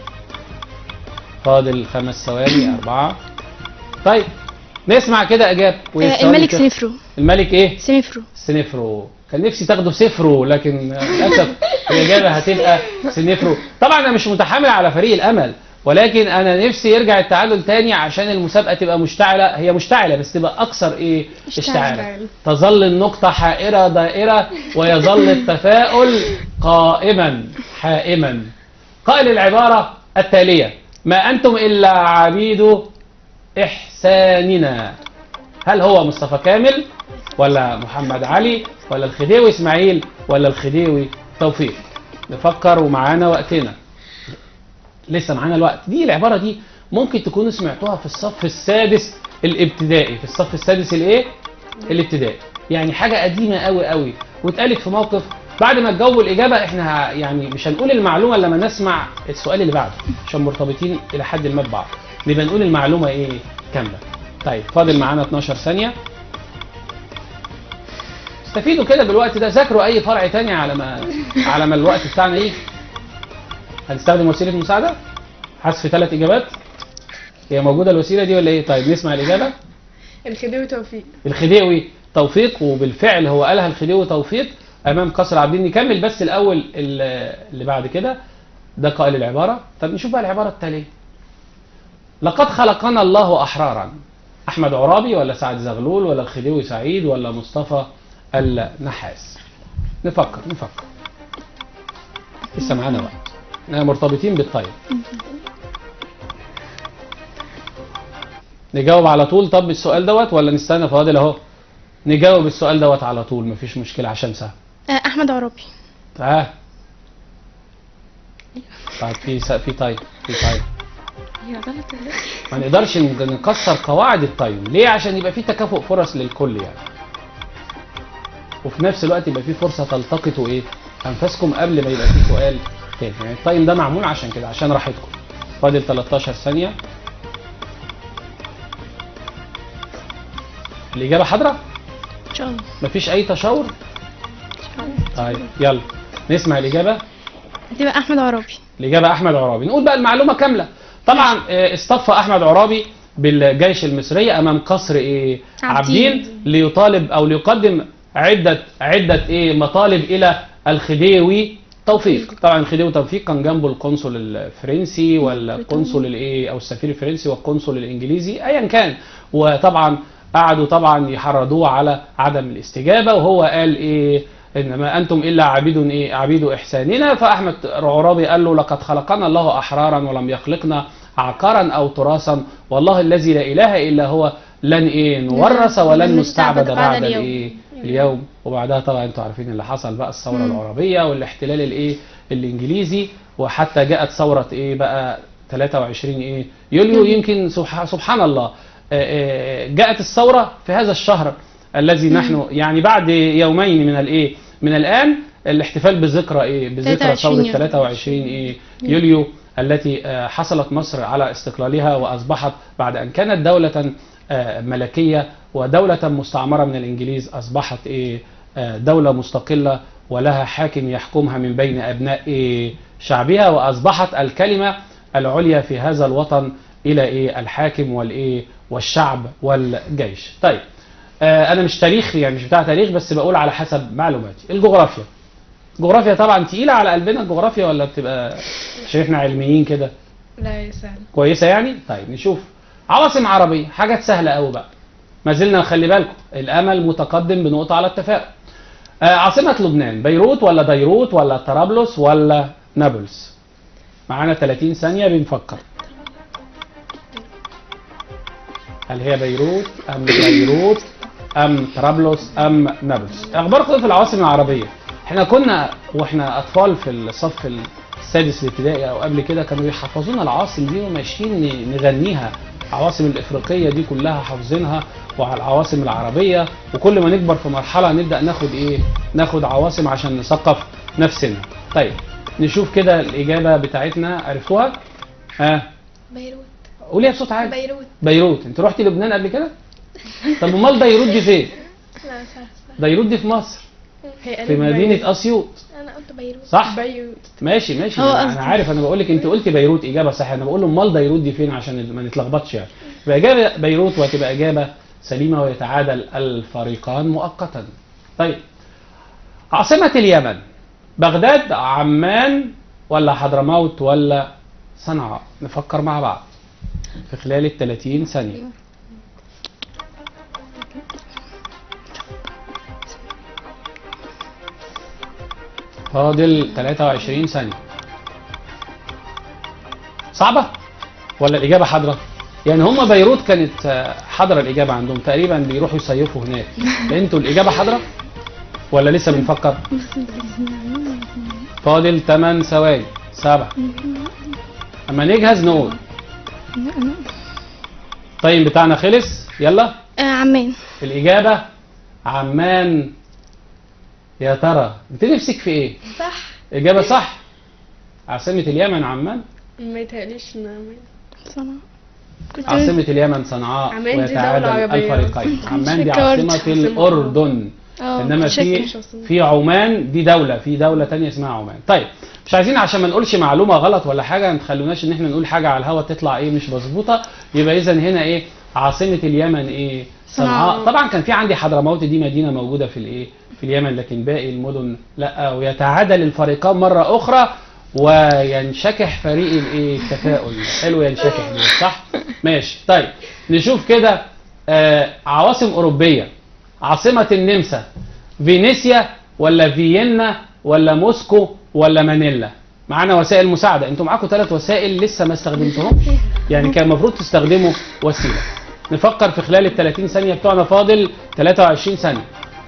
[SPEAKER 1] فاضل خمس ثواني أربعة طيب نسمع كده إجابة وهي
[SPEAKER 4] آه،
[SPEAKER 1] الثواني
[SPEAKER 4] الملك
[SPEAKER 1] كده.
[SPEAKER 4] سنفرو
[SPEAKER 1] الملك إيه؟
[SPEAKER 4] سنفرو
[SPEAKER 1] سنفرو كان نفسي تاخده سفرو لكن للأسف الإجابة هتبقى سنفرو طبعا أنا مش متحامل على فريق الأمل ولكن أنا نفسي يرجع التعادل تاني عشان المسابقة تبقى مشتعلة هي مشتعلة بس تبقى أكثر إيه؟ اشتعالة تظل النقطة حائرة دائرة ويظل التفاؤل قائما حائما قائل العبارة التالية ما أنتم إلا عبيد إحساننا هل هو مصطفى كامل ولا محمد علي ولا الخديوي إسماعيل ولا الخديوي توفيق نفكر ومعانا وقتنا لسه معانا الوقت دي العبارة دي ممكن تكونوا سمعتوها في الصف السادس الابتدائي في الصف السادس الايه الابتدائي يعني حاجة قديمة قوي قوي واتقالت في موقف بعد ما تجاوبوا الاجابه احنا ه- يعني مش هنقول المعلومه لما نسمع السؤال اللي بعده عشان مرتبطين الى حد ما ببعض نبقى نقول المعلومه ايه كامله طيب فاضل معانا 12 ثانيه استفيدوا كده بالوقت ده ذاكروا اي فرع تاني على ما على ما الوقت بتاعنا يجي هنستخدم وسيله مساعده حذف ثلاث اجابات هي موجوده الوسيله دي ولا ايه طيب نسمع الاجابه
[SPEAKER 2] الخديوي توفيق
[SPEAKER 1] الخديوي توفيق وبالفعل هو قالها الخديوي توفيق امام قصر عابدين نكمل بس الاول ال- اللي بعد كده ده قائل العباره طب نشوف بقى العباره التاليه لقد خلقنا الله احرارا احمد عرابي ولا سعد زغلول ولا الخديوي سعيد ولا مصطفى النحاس نفكر نفكر لسه معانا وقت احنا مرتبطين بالطيب نجاوب على طول طب السؤال دوت ولا نستنى فاضل اهو نجاوب السؤال دوت على طول مفيش مشكله عشان سهل
[SPEAKER 3] آه، احمد عرابي
[SPEAKER 1] اه طيب في س- في طيب في طيب
[SPEAKER 4] هي غلط ولا إيه؟
[SPEAKER 1] ما نقدرش ن- نكسر قواعد التايم ليه عشان يبقى في تكافؤ فرص للكل يعني وفي نفس الوقت يبقى في فرصه تلتقطوا ايه انفاسكم قبل ما يبقى في سؤال تاني يعني التايم ده معمول عشان كده عشان راحتكم فاضل 13 ثانيه الاجابه حاضره
[SPEAKER 3] ان شاء الله
[SPEAKER 1] مفيش اي تشاور طيب يلا نسمع الاجابه
[SPEAKER 3] هتبقى احمد عرابي
[SPEAKER 1] الإجابة أحمد عرابي نقول بقى المعلومة كاملة طبعا آه، اصطف أحمد عرابي بالجيش المصري أمام قصر إيه
[SPEAKER 3] عابدين.
[SPEAKER 1] عابدين ليطالب أو ليقدم عدة عدة إيه مطالب إلى الخديوي توفيق طبعا الخديوي توفيق كان جنبه القنصل الفرنسي ولا القنصل الايه او السفير الفرنسي والقنصل الانجليزي ايا كان وطبعا قعدوا طبعا يحرضوه على عدم الاستجابه وهو قال ايه انما انتم الا عبيد ايه عبيد احساننا فاحمد عرابي قال له لقد خلقنا الله احرارا ولم يخلقنا عقارا او تراثا والله الذي لا اله الا هو لن ايه نورث ولن نستعبد بعد
[SPEAKER 3] اليوم.
[SPEAKER 1] الايه اليوم وبعدها طبعا انتوا عارفين اللي حصل بقى الثوره العربيه والاحتلال الايه الانجليزي وحتى جاءت ثوره ايه بقى 23 ايه يوليو يمكن سبح- سبحان الله آه، آه، جاءت الثوره في هذا الشهر الذي نحن يعني بعد يومين من الايه من الان الاحتفال بذكرى ايه بذكرى
[SPEAKER 3] 23
[SPEAKER 1] ثوره
[SPEAKER 3] يوليو.
[SPEAKER 1] 23 ايه يوليو التي آه، حصلت مصر على استقلالها واصبحت بعد ان كانت دوله آه، ملكيه ودوله مستعمره من الانجليز اصبحت ايه آه، دوله مستقله ولها حاكم يحكمها من بين ابناء إيه شعبها واصبحت الكلمه العليا في هذا الوطن الى ايه الحاكم والايه والشعب والجيش طيب آه، انا مش تاريخ يعني مش بتاع تاريخ بس بقول على حسب معلوماتي الجغرافيا جغرافيا طبعا تقيله على قلبنا الجغرافيا ولا بتبقى عشان احنا علميين كده
[SPEAKER 2] لا يا سهل
[SPEAKER 1] كويسه يعني طيب نشوف عواصم عربيه حاجات سهله قوي بقى ما زلنا خلي بالكم الامل متقدم بنقطه على التفاؤل آه عاصمه لبنان بيروت ولا بيروت ولا طرابلس ولا نابلس معانا 30 ثانيه بنفكر هل هي بيروت ام بيروت ام طرابلس ام نابلس اخباركم إيه في العواصم العربيه احنا كنا واحنا اطفال في الصف السادس الابتدائي او قبل كده كانوا يحفظونا العواصم دي وماشيين ن- نغنيها العواصم الافريقيه دي كلها حافظينها وعلى العواصم العربيه وكل ما نكبر في مرحله نبدا ناخد ايه ناخد عواصم عشان نثقف نفسنا طيب نشوف كده الاجابه بتاعتنا عرفتوها ها آه.
[SPEAKER 3] بيروت
[SPEAKER 1] قوليها بصوت عالي
[SPEAKER 3] بيروت
[SPEAKER 1] بيروت انت رحتي لبنان قبل كده طب امال بيروت دي فين
[SPEAKER 3] لا صح صح
[SPEAKER 1] بيروت دي في مصر
[SPEAKER 2] هي قالت
[SPEAKER 1] في مدينه
[SPEAKER 2] بيروت.
[SPEAKER 1] اسيوط
[SPEAKER 3] انا قلت بيروت
[SPEAKER 1] صح
[SPEAKER 2] بيروت
[SPEAKER 1] ماشي ماشي
[SPEAKER 3] هو
[SPEAKER 1] انا أنا
[SPEAKER 3] قصدي.
[SPEAKER 1] عارف انا بقول لك انت قلت بيروت اجابه صح انا بقول له امال بيروت دي فين عشان ما نتلخبطش يعني يبقى اجابه بيروت وهتبقى اجابه سليمه ويتعادل الفريقان مؤقتا طيب عاصمه اليمن بغداد عمان ولا حضرموت ولا صنعاء نفكر مع بعض في خلال ال 30 ثانيه فاضل 23 ثانية صعبة ولا الإجابة حاضرة؟ يعني هم بيروت كانت آه، حاضرة الإجابة عندهم تقريبا بيروحوا يصيفوا هناك انتوا الإجابة حاضرة ولا لسه بنفكر؟ فاضل 8 ثواني 7 أما نجهز نقول طيب بتاعنا خلص يلا
[SPEAKER 3] آه عمان
[SPEAKER 1] الإجابة عمان يا ترى انت نفسك في ايه
[SPEAKER 3] صح
[SPEAKER 1] اجابه صح عاصمه اليمن عمان
[SPEAKER 2] ما يتهيأليش إن
[SPEAKER 3] صنع كنت
[SPEAKER 1] عاصمة اليمن صنعاء
[SPEAKER 2] عمان دي
[SPEAKER 1] ويتعادل
[SPEAKER 2] دولة عربية.
[SPEAKER 1] الفريقين عمان دي
[SPEAKER 3] فكرت.
[SPEAKER 1] عاصمة الأردن
[SPEAKER 3] اه
[SPEAKER 1] إنما
[SPEAKER 3] شكل
[SPEAKER 1] في
[SPEAKER 2] مش عاصمة.
[SPEAKER 1] في عمان دي دولة في دولة تانية اسمها عمان طيب مش عايزين عشان ما نقولش معلومة غلط ولا حاجة ما تخلوناش إن إحنا نقول حاجة على الهوا تطلع إيه مش مظبوطة يبقى إذا هنا إيه عاصمة اليمن إيه صنعاء
[SPEAKER 2] صنعاء.
[SPEAKER 1] طبعا كان في عندي حضرموت دي مدينة موجودة في الإيه في اليمن لكن باقي المدن لا ويتعادل الفريقان مرة أخرى وينشكح فريق الايه التفاؤل حلو ينشكح دي صح ماشي طيب نشوف كده آه عواصم اوروبيه عاصمه النمسا فينيسيا ولا فيينا ولا موسكو ولا مانيلا معانا وسائل مساعده انتوا معاكم ثلاث وسائل لسه ما استخدمتهمش يعني كان المفروض تستخدموا وسيله نفكر في خلال ال 30 ثانيه بتوعنا فاضل 23 ثانيه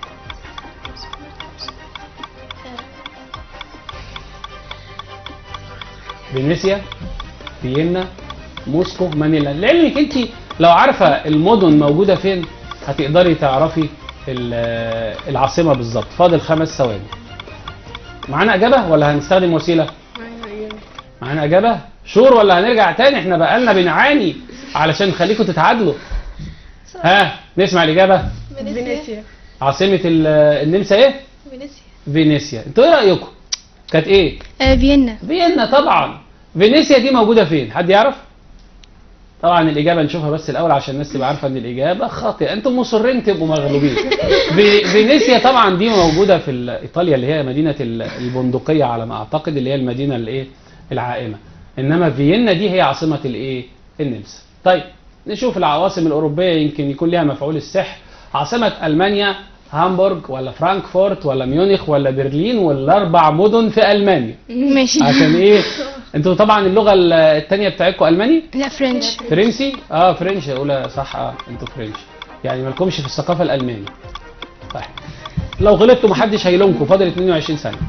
[SPEAKER 1] فينيسيا فيينا موسكو مانيلا لعلمك انت لو عارفه المدن موجوده فين هتقدري تعرفي ال- العاصمه بالظبط فاضل خمس ثواني معانا اجابه ولا هنستخدم وسيله
[SPEAKER 2] معايا إجابة.
[SPEAKER 1] معانا اجابه شور ولا هنرجع تاني احنا بقالنا بنعاني علشان نخليكم تتعادلوا ها نسمع الاجابه
[SPEAKER 3] فينيسيا
[SPEAKER 2] فينيسيا
[SPEAKER 1] عاصمه ال- النمسا ايه
[SPEAKER 3] فينيسيا
[SPEAKER 1] فينيسيا انتوا ايه رايكم كانت ايه
[SPEAKER 3] آه فيينا
[SPEAKER 1] فيينا طبعا فينيسيا دي موجوده فين حد يعرف طبعا الاجابه نشوفها بس الاول عشان الناس تبقى عارفه ان الاجابه خاطئه انتم مصرين تبقوا مغلوبين في- فينيسيا طبعا دي موجوده في ال- ايطاليا اللي هي مدينه ال- البندقيه على ما اعتقد اللي هي المدينه الايه العائمه انما فيينا دي هي عاصمه الايه النمسا طيب نشوف العواصم الاوروبيه يمكن يكون ليها مفعول السحر عاصمه المانيا هامبورغ ولا فرانكفورت ولا ميونخ ولا برلين ولا اربع مدن في المانيا
[SPEAKER 3] ماشي
[SPEAKER 1] عشان ايه انتوا طبعا اللغه ال- التانية بتاعتكم الماني
[SPEAKER 3] لا فرنش
[SPEAKER 1] فرنسي اه فرنش اقولها صح اه انتوا فرنش يعني مالكمش في الثقافه الالمانيه طيب لو غلطتوا محدش هيلومكم فاضل 22 ثانيه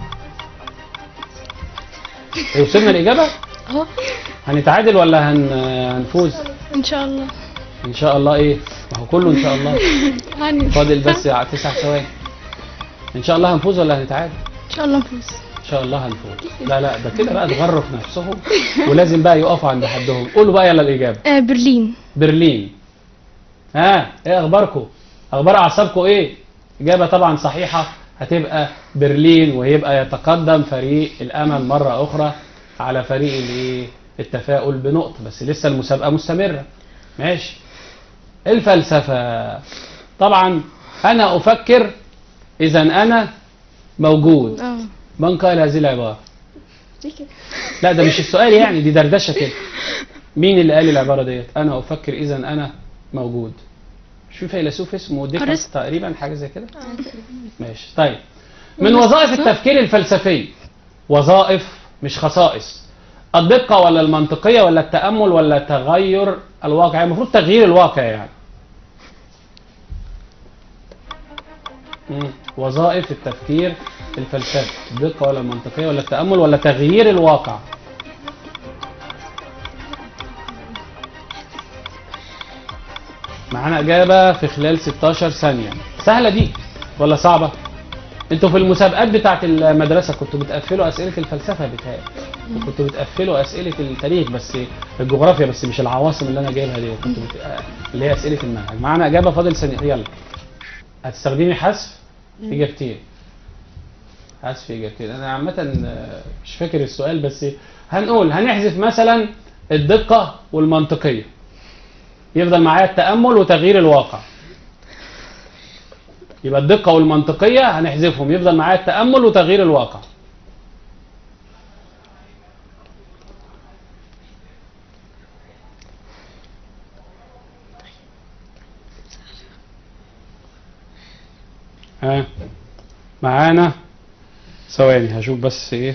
[SPEAKER 1] إيه، وصلنا الاجابه
[SPEAKER 3] اهو
[SPEAKER 1] هنتعادل ولا هن... هنفوز
[SPEAKER 3] ان شاء الله
[SPEAKER 1] ان شاء الله ايه ما هو كله ان شاء الله
[SPEAKER 3] هن
[SPEAKER 1] فاضل بس ع- تسع ثواني ان شاء الله هنفوز ولا هنتعادل
[SPEAKER 3] ان شاء الله نفوز
[SPEAKER 1] ان شاء الله هنفوز لا لا ده كده بقى اتغروا في نفسهم ولازم بقى يقفوا عند حدهم قولوا بقى يلا الاجابه
[SPEAKER 3] آه برلين
[SPEAKER 1] برلين ها ايه اخباركم اخبار اعصابكم ايه اجابه طبعا صحيحه هتبقى برلين ويبقى يتقدم فريق الامل مره اخرى على فريق الايه التفاؤل بنقطه بس لسه المسابقه مستمره ماشي الفلسفه طبعا انا افكر اذا انا موجود
[SPEAKER 3] اه
[SPEAKER 1] من قال هذه العباره
[SPEAKER 2] دي كده
[SPEAKER 1] لا ده مش السؤال يعني دي دردشه كده مين اللي قال العباره ديت انا افكر اذا انا موجود مش في فيلسوف اسمه ديكارت
[SPEAKER 3] أرسطو.
[SPEAKER 1] تقريبا حاجه زي كده ماشي طيب من وظائف التفكير الفلسفي وظائف مش خصائص الدقه ولا المنطقيه ولا التامل ولا تغير الواقع يعني المفروض تغيير الواقع يعني مم. وظائف التفكير الفلسفي الدقه ولا المنطقيه ولا التامل ولا تغيير الواقع معانا إجابة في خلال 16 ثانية سهلة دي ولا صعبة؟ انتوا في المسابقات بتاعت المدرسة كنتوا بتقفلوا أسئلة الفلسفة بتهيألي وكنتوا بتقفلوا أسئلة التاريخ بس الجغرافيا بس مش العواصم اللي أنا جايبها دي كنتوا بت... اللي هي أسئلة المنهج معانا إجابة فاضل ثانية يلا هتستخدمي حذف إجابتين حذف إجابتين أنا عامة آه، مش فاكر السؤال بس هنقول هنحذف مثلا الدقة والمنطقية يفضل معايا التأمل وتغيير الواقع يبقى الدقة والمنطقية هنحذفهم يفضل معايا التأمل وتغيير الواقع ها معانا ثواني هشوف بس ايه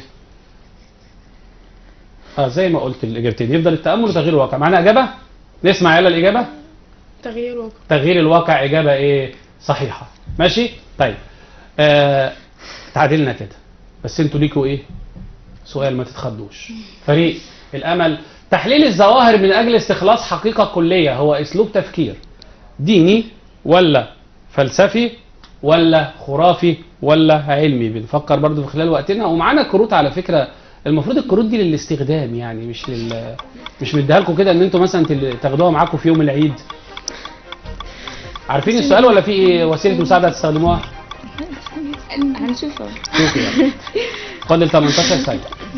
[SPEAKER 1] اه زي ما قلت الاجابتين يفضل التأمل وتغيير الواقع معانا اجابة نسمع يلا الاجابة
[SPEAKER 2] تغيير واقع
[SPEAKER 1] تغيير الواقع إجابة إيه صحيحة ماشي طيب آه تعادلنا كده بس انتوا ليكوا إيه سؤال ما تتخضوش فريق الأمل تحليل الظواهر من أجل استخلاص حقيقة كلية هو أسلوب تفكير ديني ولا فلسفي ولا خرافي ولا علمي بنفكر برضو في خلال وقتنا ومعانا كروت على فكره المفروض الكروت دي للاستخدام يعني مش لل مش مديها لكم كده ان انتوا مثلا تل- تاخدوها معاكم في يوم العيد عارفين السؤال ولا في إيه وسيله مساعده هتستخدموها؟
[SPEAKER 4] هنشوفه
[SPEAKER 1] شوفوا يعني فاضل 18 ثانيه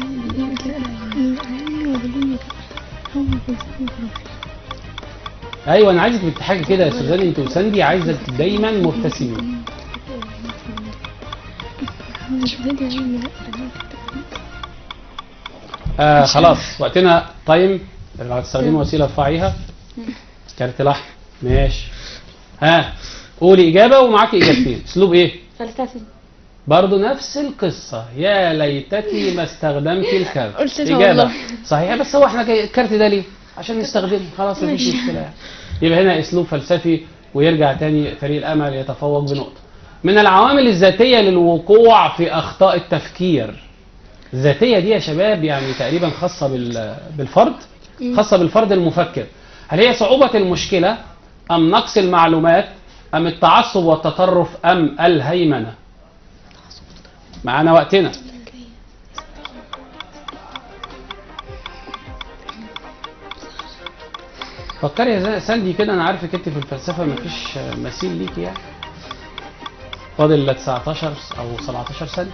[SPEAKER 1] ايوه انا عايزك بت- حاجه كده يا سوزان انت وساندي عايزك دايما مبتسمين آه خلاص وقتنا تايم لو هتستخدمي وسيله ارفعيها كارت لحم ماشي ها قولي اجابه ومعاكي اجابتين اسلوب ايه
[SPEAKER 4] فلسفي
[SPEAKER 1] برضه نفس القصة يا ليتني ما استخدمت الكارت
[SPEAKER 2] قلت لها
[SPEAKER 1] إجابة
[SPEAKER 2] والله.
[SPEAKER 1] صحيحة بس هو احنا جاي الكارت ده ليه؟ عشان نستخدمه خلاص مفيش مشكلة يعني. يبقى هنا أسلوب فلسفي ويرجع تاني فريق الأمل يتفوق بنقطة من العوامل الذاتية للوقوع في أخطاء التفكير الذاتية دي يا شباب يعني تقريبا خاصة بال- بالفرد خاصة بالفرد المفكر هل هي صعوبة المشكلة أم نقص المعلومات أم التعصب والتطرف أم الهيمنة معانا وقتنا فكري يا زي- ساندي كده انا عارفك انت في الفلسفه مفيش مثيل ليكي يعني فاضل لا 19 او 17 سنه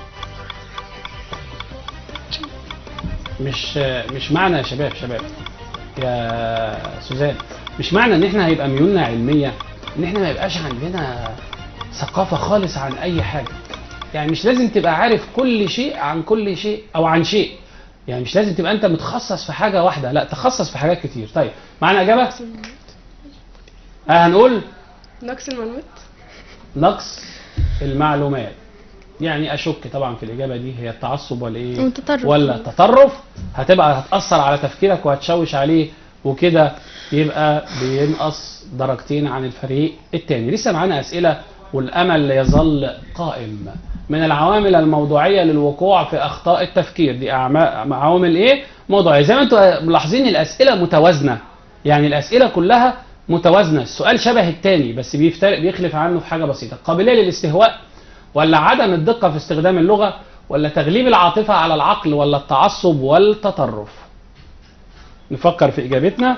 [SPEAKER 1] مش مش معنى يا شباب شباب يا سوزان مش معنى ان احنا هيبقى ميولنا علميه ان احنا ما يبقاش عندنا ثقافه خالص عن اي حاجه يعني مش لازم تبقى عارف كل شيء عن كل شيء او عن شيء يعني مش لازم تبقى انت متخصص في حاجه واحده لا تخصص في حاجات كتير طيب معانا اجابه آه هنقول
[SPEAKER 2] نقص المعلومات
[SPEAKER 1] نقص المعلومات يعني اشك طبعا في الاجابه دي هي التعصب ولا ايه
[SPEAKER 3] والتطرف.
[SPEAKER 1] ولا التطرف هتبقى هتاثر على تفكيرك وهتشوش عليه وكده يبقى بينقص درجتين عن الفريق الثاني لسه معانا اسئله والامل يظل قائم من العوامل الموضوعيه للوقوع في اخطاء التفكير دي أعما- عوامل ايه موضوعيه زي ما انتم ملاحظين الاسئله متوازنه يعني الاسئله كلها متوازنه السؤال شبه الثاني بس بيفترق بيختلف عنه في حاجه بسيطه قابليه للاستهواء ولا عدم الدقه في استخدام اللغه ولا تغليب العاطفه على العقل ولا التعصب والتطرف نفكر في اجابتنا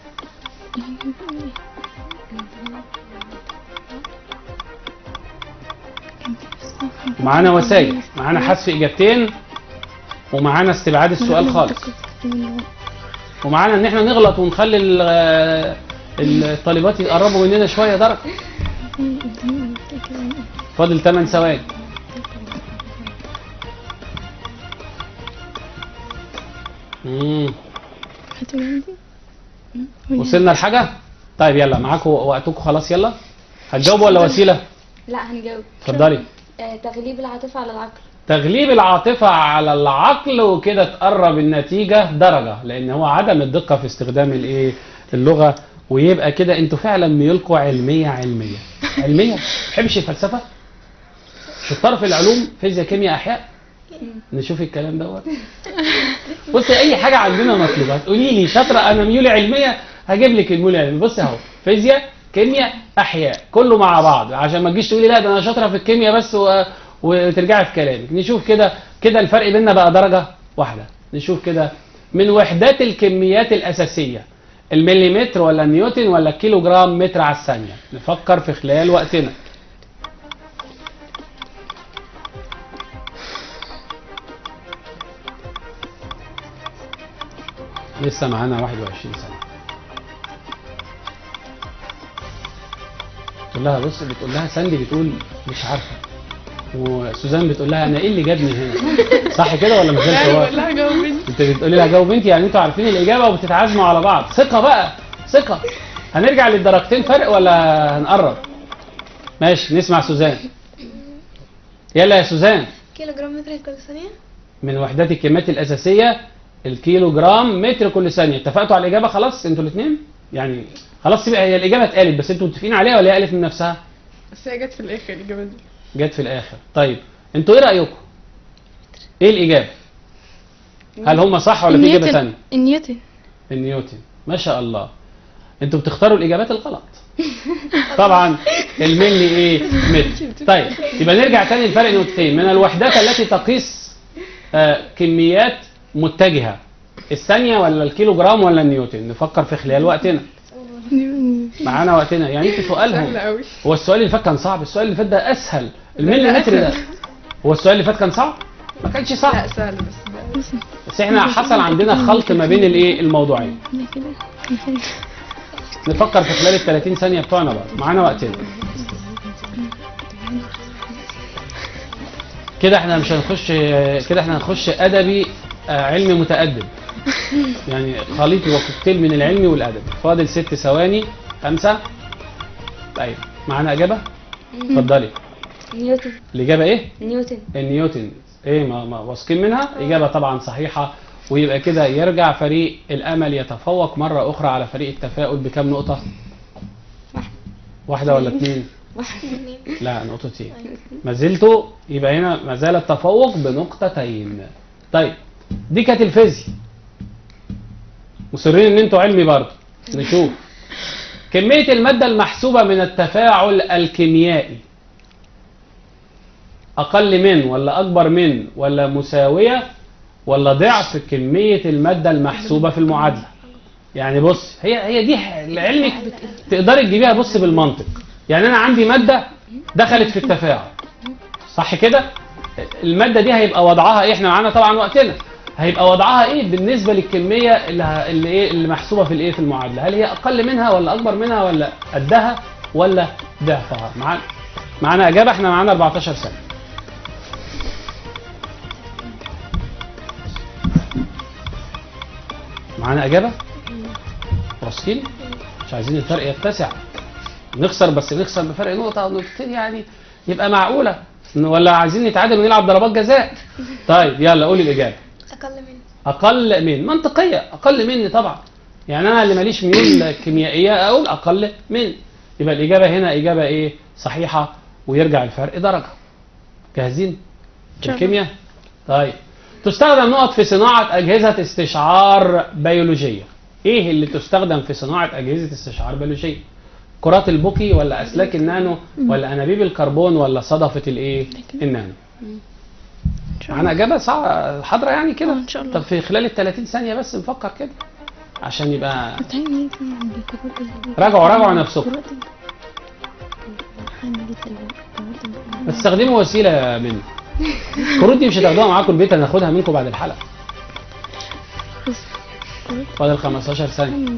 [SPEAKER 1] معانا وسائل معانا حذف اجابتين ومعانا استبعاد السؤال خالص ومعانا ان احنا نغلط ونخلي ال- الطالبات يقربوا مننا شويه درجه فاضل 8 ثواني مم. وصلنا لحاجه طيب يلا معاكم وقتكم خلاص يلا هتجاوبوا ولا وسيله
[SPEAKER 4] لا هنجاوب
[SPEAKER 1] اتفضلي
[SPEAKER 4] آه، تغليب العاطفة على العقل
[SPEAKER 1] تغليب العاطفة على العقل وكده تقرب النتيجة درجة لأن هو عدم الدقة في استخدام الإيه اللغة ويبقى كده أنتوا فعلا ميولكوا علمية علمية علمية ما بتحبش الفلسفة شطار في العلوم فيزياء كيمياء أحياء نشوف الكلام دوت بصي أي حاجة عندنا مطلوبة هتقولي لي شاطرة أنا ميولي علمية هجيب لك الميول العلمي بصي أهو فيزياء كيمياء أحياء كله مع بعض عشان ما تجيش تقولي لا ده أنا شاطرة في الكيمياء بس و... وترجعي في كلامك نشوف كده كده الفرق بيننا بقى درجة واحدة نشوف كده من وحدات الكميات الأساسية المليمتر ولا نيوتن ولا كيلو جرام متر على الثانية نفكر في خلال وقتنا لسه معانا 21 سنة تقول لها بص بتقول لها ساندي بتقول مش عارفة وسوزان بتقول لها انا ايه اللي جابني هنا صح كده ولا مش زي
[SPEAKER 2] ايوه
[SPEAKER 1] الحوار؟
[SPEAKER 2] لا جاوبني
[SPEAKER 1] انت بتقولي لها جاوب انت يعني انتوا عارفين الاجابه وبتتعازموا على بعض ثقه بقى ثقه هنرجع للدرجتين فرق ولا هنقرب ماشي نسمع سوزان يلا يا سوزان
[SPEAKER 3] كيلو جرام متر كل ثانية
[SPEAKER 1] من وحدات الكميات الاساسيه الكيلو جرام متر كل ثانيه اتفقتوا على الاجابه خلاص انتوا الاثنين يعني خلاص سيبها هي الاجابه اتقالت بس انتوا متفقين عليها ولا هي قالت من نفسها
[SPEAKER 2] بس هي جت في الاخر الاجابه دي
[SPEAKER 1] جت في الاخر طيب انتوا ايه رايكم ايه الاجابه هل هم صح ولا في اجابه ثانيه
[SPEAKER 3] النيوتن
[SPEAKER 1] النيوتن ما شاء الله انتوا بتختاروا الاجابات الغلط طبعا الملي ايه متر طيب يبقى نرجع تاني لفرق نقطتين من الوحدات التي تقيس آه كميات متجهه الثانيه ولا الكيلو جرام ولا النيوتن نفكر في خلال وقتنا معانا وقتنا يعني انت سؤالهم
[SPEAKER 2] سهل قوي
[SPEAKER 1] هو السؤال اللي فات كان صعب السؤال اللي فات ده اسهل الملي متر ده هو السؤال اللي فات كان صعب ما كانش صعب
[SPEAKER 2] لا سهل بس ده
[SPEAKER 1] بس احنا حصل عندنا خلط ما بين الايه الموضوعين نفكر في خلال ال 30 ثانيه بتوعنا بقى معانا وقتنا كده احنا مش هنخش كده احنا هنخش ادبي آه، علمي متقدم يعني خليط وكوكتيل من العلمي والادبي فاضل ست ثواني خمسه طيب معانا اجابه اتفضلي
[SPEAKER 4] نيوتن
[SPEAKER 1] الاجابه ايه
[SPEAKER 4] نيوتن
[SPEAKER 1] النيوتن ايه ما, ما واثقين منها اجابه طبعا صحيحه ويبقى كده يرجع فريق الامل يتفوق مره اخرى على فريق التفاؤل بكام نقطه
[SPEAKER 4] واحد.
[SPEAKER 1] واحده ولا اثنين
[SPEAKER 4] واحد
[SPEAKER 1] لا نقطتين ما زلتوا يبقى هنا ما زال التفوق بنقطتين طيب دي كانت الفيزياء مصرين ان انتوا علمي برضه نشوف كميه الماده المحسوبه من التفاعل الكيميائي اقل من ولا اكبر من ولا مساويه ولا ضعف كميه الماده المحسوبه في المعادله يعني بص هي هي دي علمك تقدري تجيبيها بص بالمنطق يعني انا عندي ماده دخلت في التفاعل صح كده الماده دي هيبقى وضعها ايه احنا معانا طبعا وقتنا هيبقى وضعها ايه بالنسبه للكميه اللي ه- اللي ايه اللي محسوبه في الايه في المعادله هل هي اقل منها ولا اكبر منها ولا قدها ولا ضعفها معانا معانا اجابه احنا معانا 14 سنه معانا اجابه واثقين مش عايزين الفرق يتسع نخسر بس نخسر بفرق نقطه او نقطتين يعني يبقى معقوله ولا عايزين نتعادل ونلعب ضربات جزاء طيب يلا قولي الاجابه
[SPEAKER 3] أقل منه
[SPEAKER 1] اقل من منطقيه اقل مني طبعا يعني انا اللي ماليش ميول كيميائيه اقول اقل من يبقى الاجابه هنا اجابه ايه صحيحه ويرجع الفرق درجه جاهزين في الكيمياء طيب تستخدم نقط في صناعه اجهزه استشعار بيولوجيه ايه اللي تستخدم في صناعه اجهزه استشعار بيولوجيه كرات البوكي ولا اسلاك النانو ولا انابيب الكربون ولا صدفه الايه النانو معانا اجابه صعبه حاضره يعني كده
[SPEAKER 5] آه، إن شاء الله.
[SPEAKER 1] طب في خلال ال 30 ثانيه بس نفكر كده عشان يبقى راجعوا راجعوا نفسكم استخدموا وسيله مني الكروت دي مش هتاخدوها معاكم البيت هناخدها منكم بعد الحلقه فاضل 15 ثانيه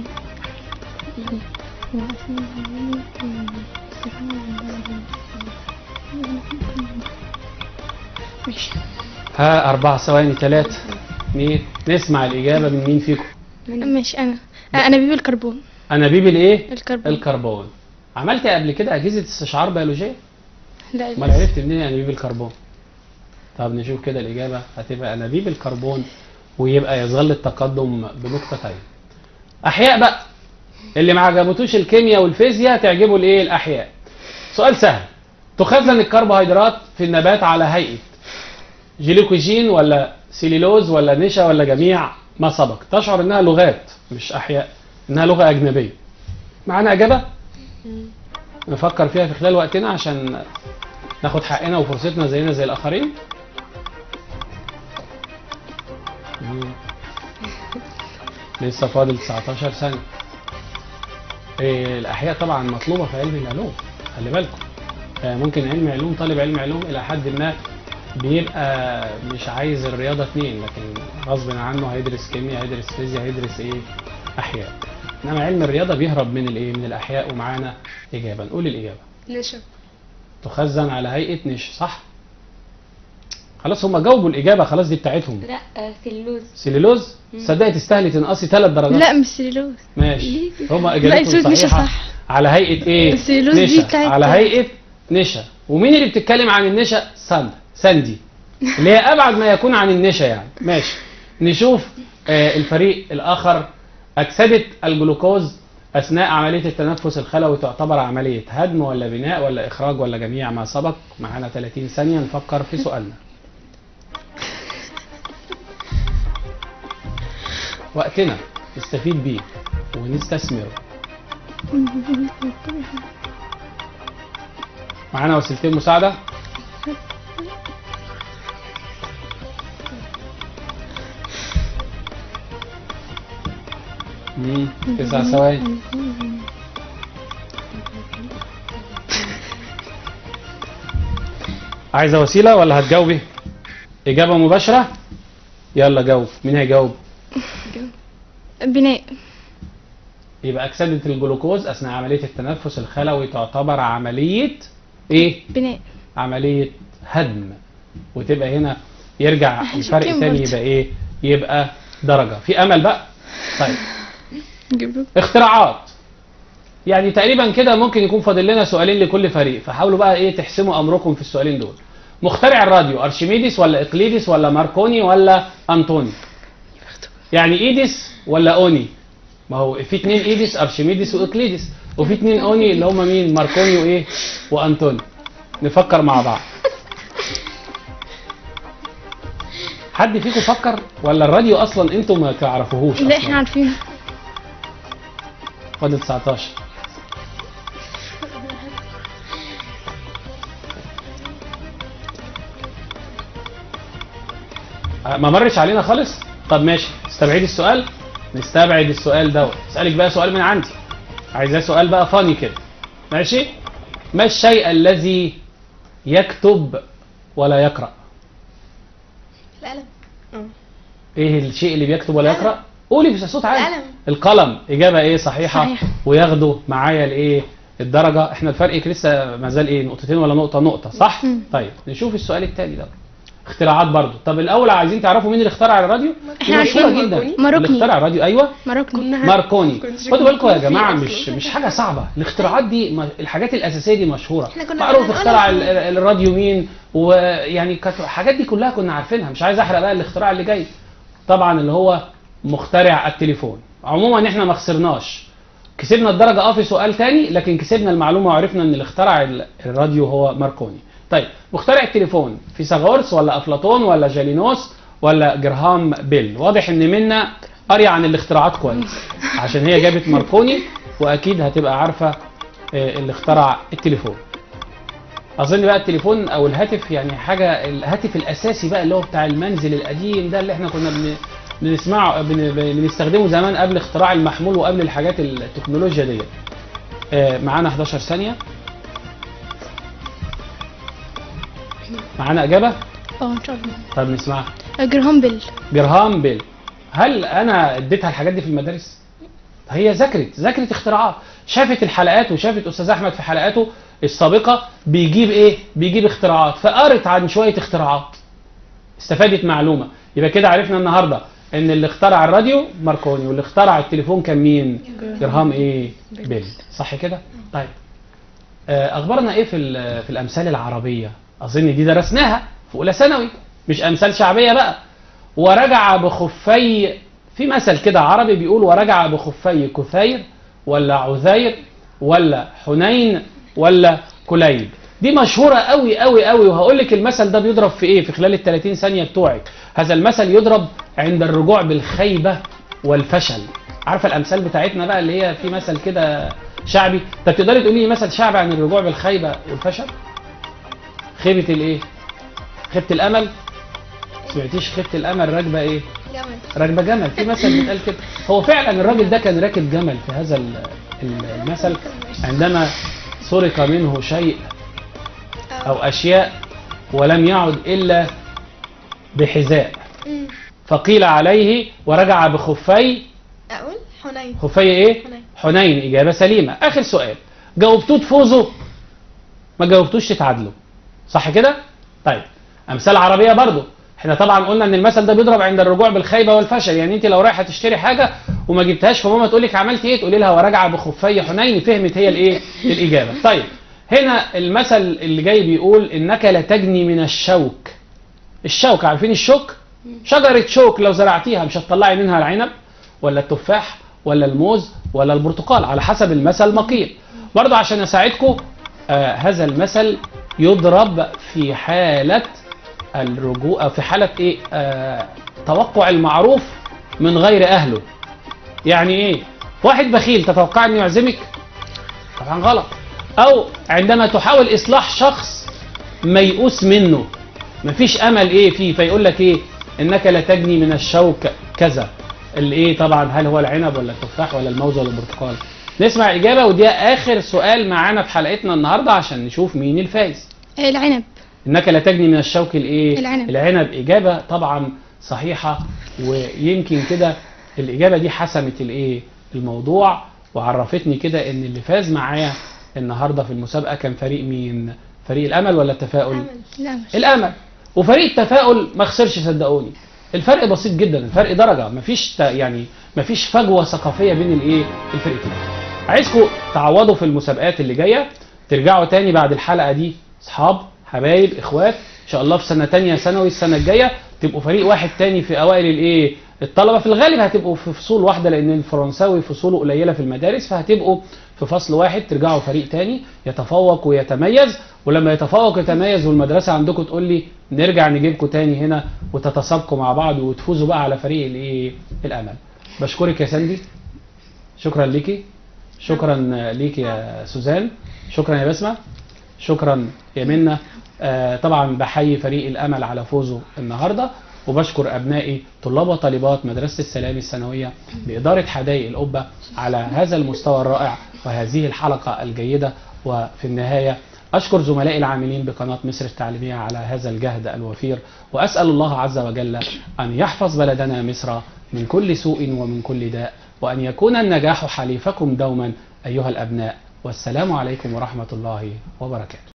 [SPEAKER 5] ماشي
[SPEAKER 1] ها اربع ثواني ثلاثه اثنين نسمع الاجابه من مين فيكم
[SPEAKER 5] ماشي انا آه، انابيب الكربون
[SPEAKER 1] انابيب الايه
[SPEAKER 5] الكربون
[SPEAKER 1] الكربون عملت قبل كده اجهزه استشعار بيولوجيه
[SPEAKER 5] لا
[SPEAKER 1] امال عرفت منين انابيب الكربون طب نشوف كده الاجابه هتبقى انابيب الكربون ويبقى يظل التقدم بنقطتين احياء بقى اللي ما عجبتوش الكيمياء والفيزياء تعجبه الايه الاحياء سؤال سهل تخزن الكربوهيدرات في النبات على هيئه جليكوجين ولا سيليلوز ولا نشا ولا جميع ما سبق تشعر انها لغات مش احياء انها لغه اجنبيه معانا اجابه نفكر فيها في خلال وقتنا عشان ناخد حقنا وفرصتنا زينا زي الاخرين مم. لسه فاضل 19 سنه إيه الاحياء طبعا مطلوبه في علم العلوم خلي بالكم آه، ممكن علم علوم طالب علم علوم الى حد ما بيبقى مش عايز الرياضه اتنين لكن غصب عنه هيدرس كيمياء هيدرس فيزياء هيدرس ايه احياء انما علم الرياضه بيهرب من الايه من الاحياء ومعانا اجابه نقول الاجابه
[SPEAKER 2] نشا
[SPEAKER 1] تخزن على هيئه نش صح خلاص هم جاوبوا الاجابه خلاص دي بتاعتهم
[SPEAKER 4] لا آه، سلوز
[SPEAKER 1] سيلولوز صدقي تستاهلي تنقصي ثلاث درجات
[SPEAKER 5] لا مش سليلوز
[SPEAKER 1] ماشي هم
[SPEAKER 5] لا
[SPEAKER 1] اجابتهم
[SPEAKER 5] السلوز نشا
[SPEAKER 1] صحيحه
[SPEAKER 5] صح
[SPEAKER 1] على هيئه ايه
[SPEAKER 5] السيلولوز دي
[SPEAKER 1] نشا
[SPEAKER 5] بتاعت-
[SPEAKER 1] على هيئه نشا ومين اللي بتتكلم عن النشا ساند ساندي اللي هي ابعد ما يكون عن النشا يعني ماشي نشوف آه الفريق الاخر اكسده الجلوكوز اثناء عمليه التنفس الخلوي تعتبر عمليه هدم ولا بناء ولا اخراج ولا جميع ما سبق معانا 30 ثانيه نفكر في سؤالنا وقتنا نستفيد بيه ونستثمره معانا وسيلتين مساعدة مم، تسع ثواني عايزة وسيلة ولا هتجاوبي؟ إجابة مباشرة؟ يلا جاوب، مين هيجاوب؟
[SPEAKER 5] بناء
[SPEAKER 1] يبقى أكسدة الجلوكوز أثناء عملية التنفس الخلوي تعتبر عملية إيه؟
[SPEAKER 5] بناء
[SPEAKER 1] عملية هدم وتبقى هنا يرجع الفرق
[SPEAKER 5] شاكين
[SPEAKER 1] تاني
[SPEAKER 5] برضه.
[SPEAKER 1] يبقى إيه؟ يبقى درجة في أمل بقى طيب
[SPEAKER 5] جبروك
[SPEAKER 1] اختراعات يعني تقريبا كده ممكن يكون فاضل لنا سؤالين لكل فريق فحاولوا بقى ايه تحسموا امركم في السؤالين دول مخترع الراديو ارشميدس ولا اقليدس ولا ماركوني ولا انطوني يعني ايدس ولا اوني ما هو في اتنين ايدس ارشميدس واقليدس وفي اتنين اوني اللي هم مين ماركوني وايه وانطوني نفكر مع بعض حد فيكم فكر ولا الراديو اصلا انتم ما تعرفوهوش
[SPEAKER 5] لا
[SPEAKER 1] أصلاً؟
[SPEAKER 5] احنا عارفين
[SPEAKER 1] فاضل 19 آه، ما مرش علينا خالص طب ماشي استبعد السؤال نستبعد السؤال دوت اسالك بقى سؤال من عندي عايزاه سؤال بقى فاني كده ماشي ما الشيء الذي يكتب ولا يقرا
[SPEAKER 3] القلم
[SPEAKER 1] ايه الشيء اللي بيكتب ولا
[SPEAKER 3] القلم.
[SPEAKER 1] يقرا قولي في صوت عالي
[SPEAKER 3] القلم.
[SPEAKER 1] القلم اجابه ايه صحيحه
[SPEAKER 5] صحيح.
[SPEAKER 1] وياخدوا معايا الايه الدرجه احنا الفرق لسه ما زال ايه نقطتين ولا نقطه نقطه صح
[SPEAKER 5] مم.
[SPEAKER 1] طيب نشوف السؤال التاني ده اختراعات برضو طب الاول عايزين تعرفوا مين اللي اخترع الراديو
[SPEAKER 5] احنا
[SPEAKER 1] دي مشهورة
[SPEAKER 5] عارفين
[SPEAKER 1] جدا
[SPEAKER 2] ماركوني.
[SPEAKER 1] اللي
[SPEAKER 5] ماركوني.
[SPEAKER 1] اخترع الراديو ايوه
[SPEAKER 5] ماروكني
[SPEAKER 2] كنا
[SPEAKER 1] ماركوني
[SPEAKER 2] كنت
[SPEAKER 1] خدوا بالكم يا
[SPEAKER 2] شاكين فيه
[SPEAKER 1] جماعه
[SPEAKER 2] أصلاً.
[SPEAKER 1] مش مش حاجه صعبه الاختراعات دي ما- الحاجات الاساسيه دي مشهوره
[SPEAKER 3] إحنا كنا
[SPEAKER 1] معروف
[SPEAKER 3] بنقولها
[SPEAKER 1] اخترع
[SPEAKER 3] في-
[SPEAKER 1] ال- ال- الراديو مين ويعني كانت الحاجات دي كلها كنا عارفينها مش عايز احرق بقى الاختراع اللي جاي طبعا اللي هو مخترع التليفون عموما احنا ما خسرناش كسبنا الدرجه اه في سؤال تاني لكن كسبنا المعلومه وعرفنا ان اللي اخترع ال- الراديو هو ماركوني طيب مخترع التليفون فيثاغورس ولا افلاطون ولا جالينوس ولا جرهام بيل واضح ان منا قاريه عن الاختراعات كويس عشان هي جابت ماركوني واكيد هتبقى عارفه آه، اللي اخترع التليفون اظن بقى التليفون او الهاتف يعني حاجه الهاتف الاساسي بقى اللي هو بتاع المنزل القديم ده اللي احنا كنا بن بنسمعه بن- بنستخدمه زمان قبل اختراع المحمول وقبل الحاجات التكنولوجيا دي آه، معانا 11 ثانيه معانا اجابه
[SPEAKER 5] اه ان شاء الله
[SPEAKER 1] طب نسمعها
[SPEAKER 5] جراهام بيل
[SPEAKER 1] جرهام بيل هل انا اديتها الحاجات دي في المدارس هي ذاكرت ذاكرت اختراعات شافت الحلقات وشافت استاذ احمد في حلقاته السابقه بيجيب ايه بيجيب اختراعات فقرت عن شويه اختراعات استفادت معلومه يبقى كده عرفنا النهارده ان اللي اخترع الراديو ماركوني واللي اخترع التليفون كان مين جرهام ايه بيل صح كده طيب آه، اخبارنا ايه في ال- في الامثال العربيه اظن دي درسناها في اولى ثانوي مش امثال شعبيه بقى ورجع بخفي في مثل كده عربي بيقول ورجع بخفي كثير ولا عذير ولا حنين ولا كليب دي مشهورة قوي قوي قوي وهقول لك المثل ده بيضرب في ايه في خلال ال 30 ثانية بتوعك هذا المثل يضرب عند الرجوع بالخيبة والفشل عارفة الامثال بتاعتنا بقى اللي هي في مثل كده شعبي طب تقدري تقولي لي مثل شعبي عن الرجوع بالخيبة والفشل خيبة الايه خيبة الامل سمعتيش خيبة الامل راكبة ايه
[SPEAKER 3] جمل
[SPEAKER 1] راكبه جمل في مثل بيتقال كده هو فعلا الراجل ده كان راكب جمل في هذا ال- ال- المثل عندما سرق منه شيء او اشياء ولم يعد الا بحذاء
[SPEAKER 3] أمم.
[SPEAKER 1] فقيل عليه ورجع بخفي
[SPEAKER 3] اقول حنين
[SPEAKER 1] خفي ايه
[SPEAKER 3] حنين.
[SPEAKER 1] حنين اجابه سليمه اخر سؤال جاوبتوه تفوزوا ما جاوبتوش تتعادلوا صح كده طيب امثال عربيه برضو احنا طبعا قلنا ان المثل ده بيضرب عند الرجوع بالخيبه والفشل يعني انت لو رايحه تشتري حاجه وما جبتهاش فماما تقول لك عملت ايه تقولي لها وراجعه بخفي حنين فهمت هي الايه الاجابه طيب هنا المثل اللي جاي بيقول انك لتجني من الشوك الشوك عارفين الشوك شجره شوك لو زرعتيها مش هتطلعي منها العنب ولا التفاح ولا الموز ولا البرتقال على حسب المثل ما قيل برضه عشان اساعدكم آه هذا المثل يضرب في حالة الرجوع أو في حالة ايه آه توقع المعروف من غير اهله يعني ايه واحد بخيل تتوقع انه يعزمك طبعا غلط او عندما تحاول اصلاح شخص ميؤوس منه مفيش امل ايه فيه فيقول لك ايه انك لا تجني من الشوك كذا الايه طبعا هل هو العنب ولا التفاح ولا الموز ولا البرتقال نسمع الاجابه ودي اخر سؤال معانا في حلقتنا النهارده عشان نشوف مين الفايز
[SPEAKER 5] آه، العنب
[SPEAKER 1] انك لا تجني من الشوك الايه
[SPEAKER 5] العنب.
[SPEAKER 1] العنب اجابه طبعا صحيحه ويمكن كده الاجابه دي حسمت الايه الموضوع وعرفتني كده ان اللي فاز معايا النهارده في المسابقه كان فريق مين فريق الامل ولا التفاؤل
[SPEAKER 3] أمل.
[SPEAKER 5] الأمل
[SPEAKER 1] الامل وفريق التفاؤل ما خسرش صدقوني الفرق بسيط جدا الفرق درجه مفيش ت- يعني مفيش فجوه ثقافيه بين الايه الفرقتين عايزكم تعوضوا في المسابقات اللي جايه ترجعوا تاني بعد الحلقه دي اصحاب حبايب اخوات ان شاء الله في سنه تانية ثانوي السنه الجايه تبقوا فريق واحد تاني في اوائل الايه الطلبه في الغالب هتبقوا في فصول واحده لان الفرنساوي فصوله قليله في المدارس فهتبقوا في فصل واحد ترجعوا فريق تاني يتفوق ويتميز ولما يتفوق ويتميز والمدرسه عندكم تقول لي نرجع نجيبكم تاني هنا وتتسابقوا مع بعض وتفوزوا بقى على فريق الايه الامل بشكرك يا ساندي شكرا ليكي شكرا ليك يا سوزان شكرا يا بسمه شكرا يا منى آه طبعا بحيي فريق الامل على فوزه النهارده وبشكر ابنائي طلاب وطالبات مدرسه السلام الثانويه باداره حدائق القبه على هذا المستوى الرائع وهذه الحلقه الجيده وفي النهايه اشكر زملائي العاملين بقناه مصر التعليميه على هذا الجهد الوفير واسال الله عز وجل ان يحفظ بلدنا مصر من كل سوء ومن كل داء وان يكون النجاح حليفكم دوما ايها الابناء والسلام عليكم ورحمه الله وبركاته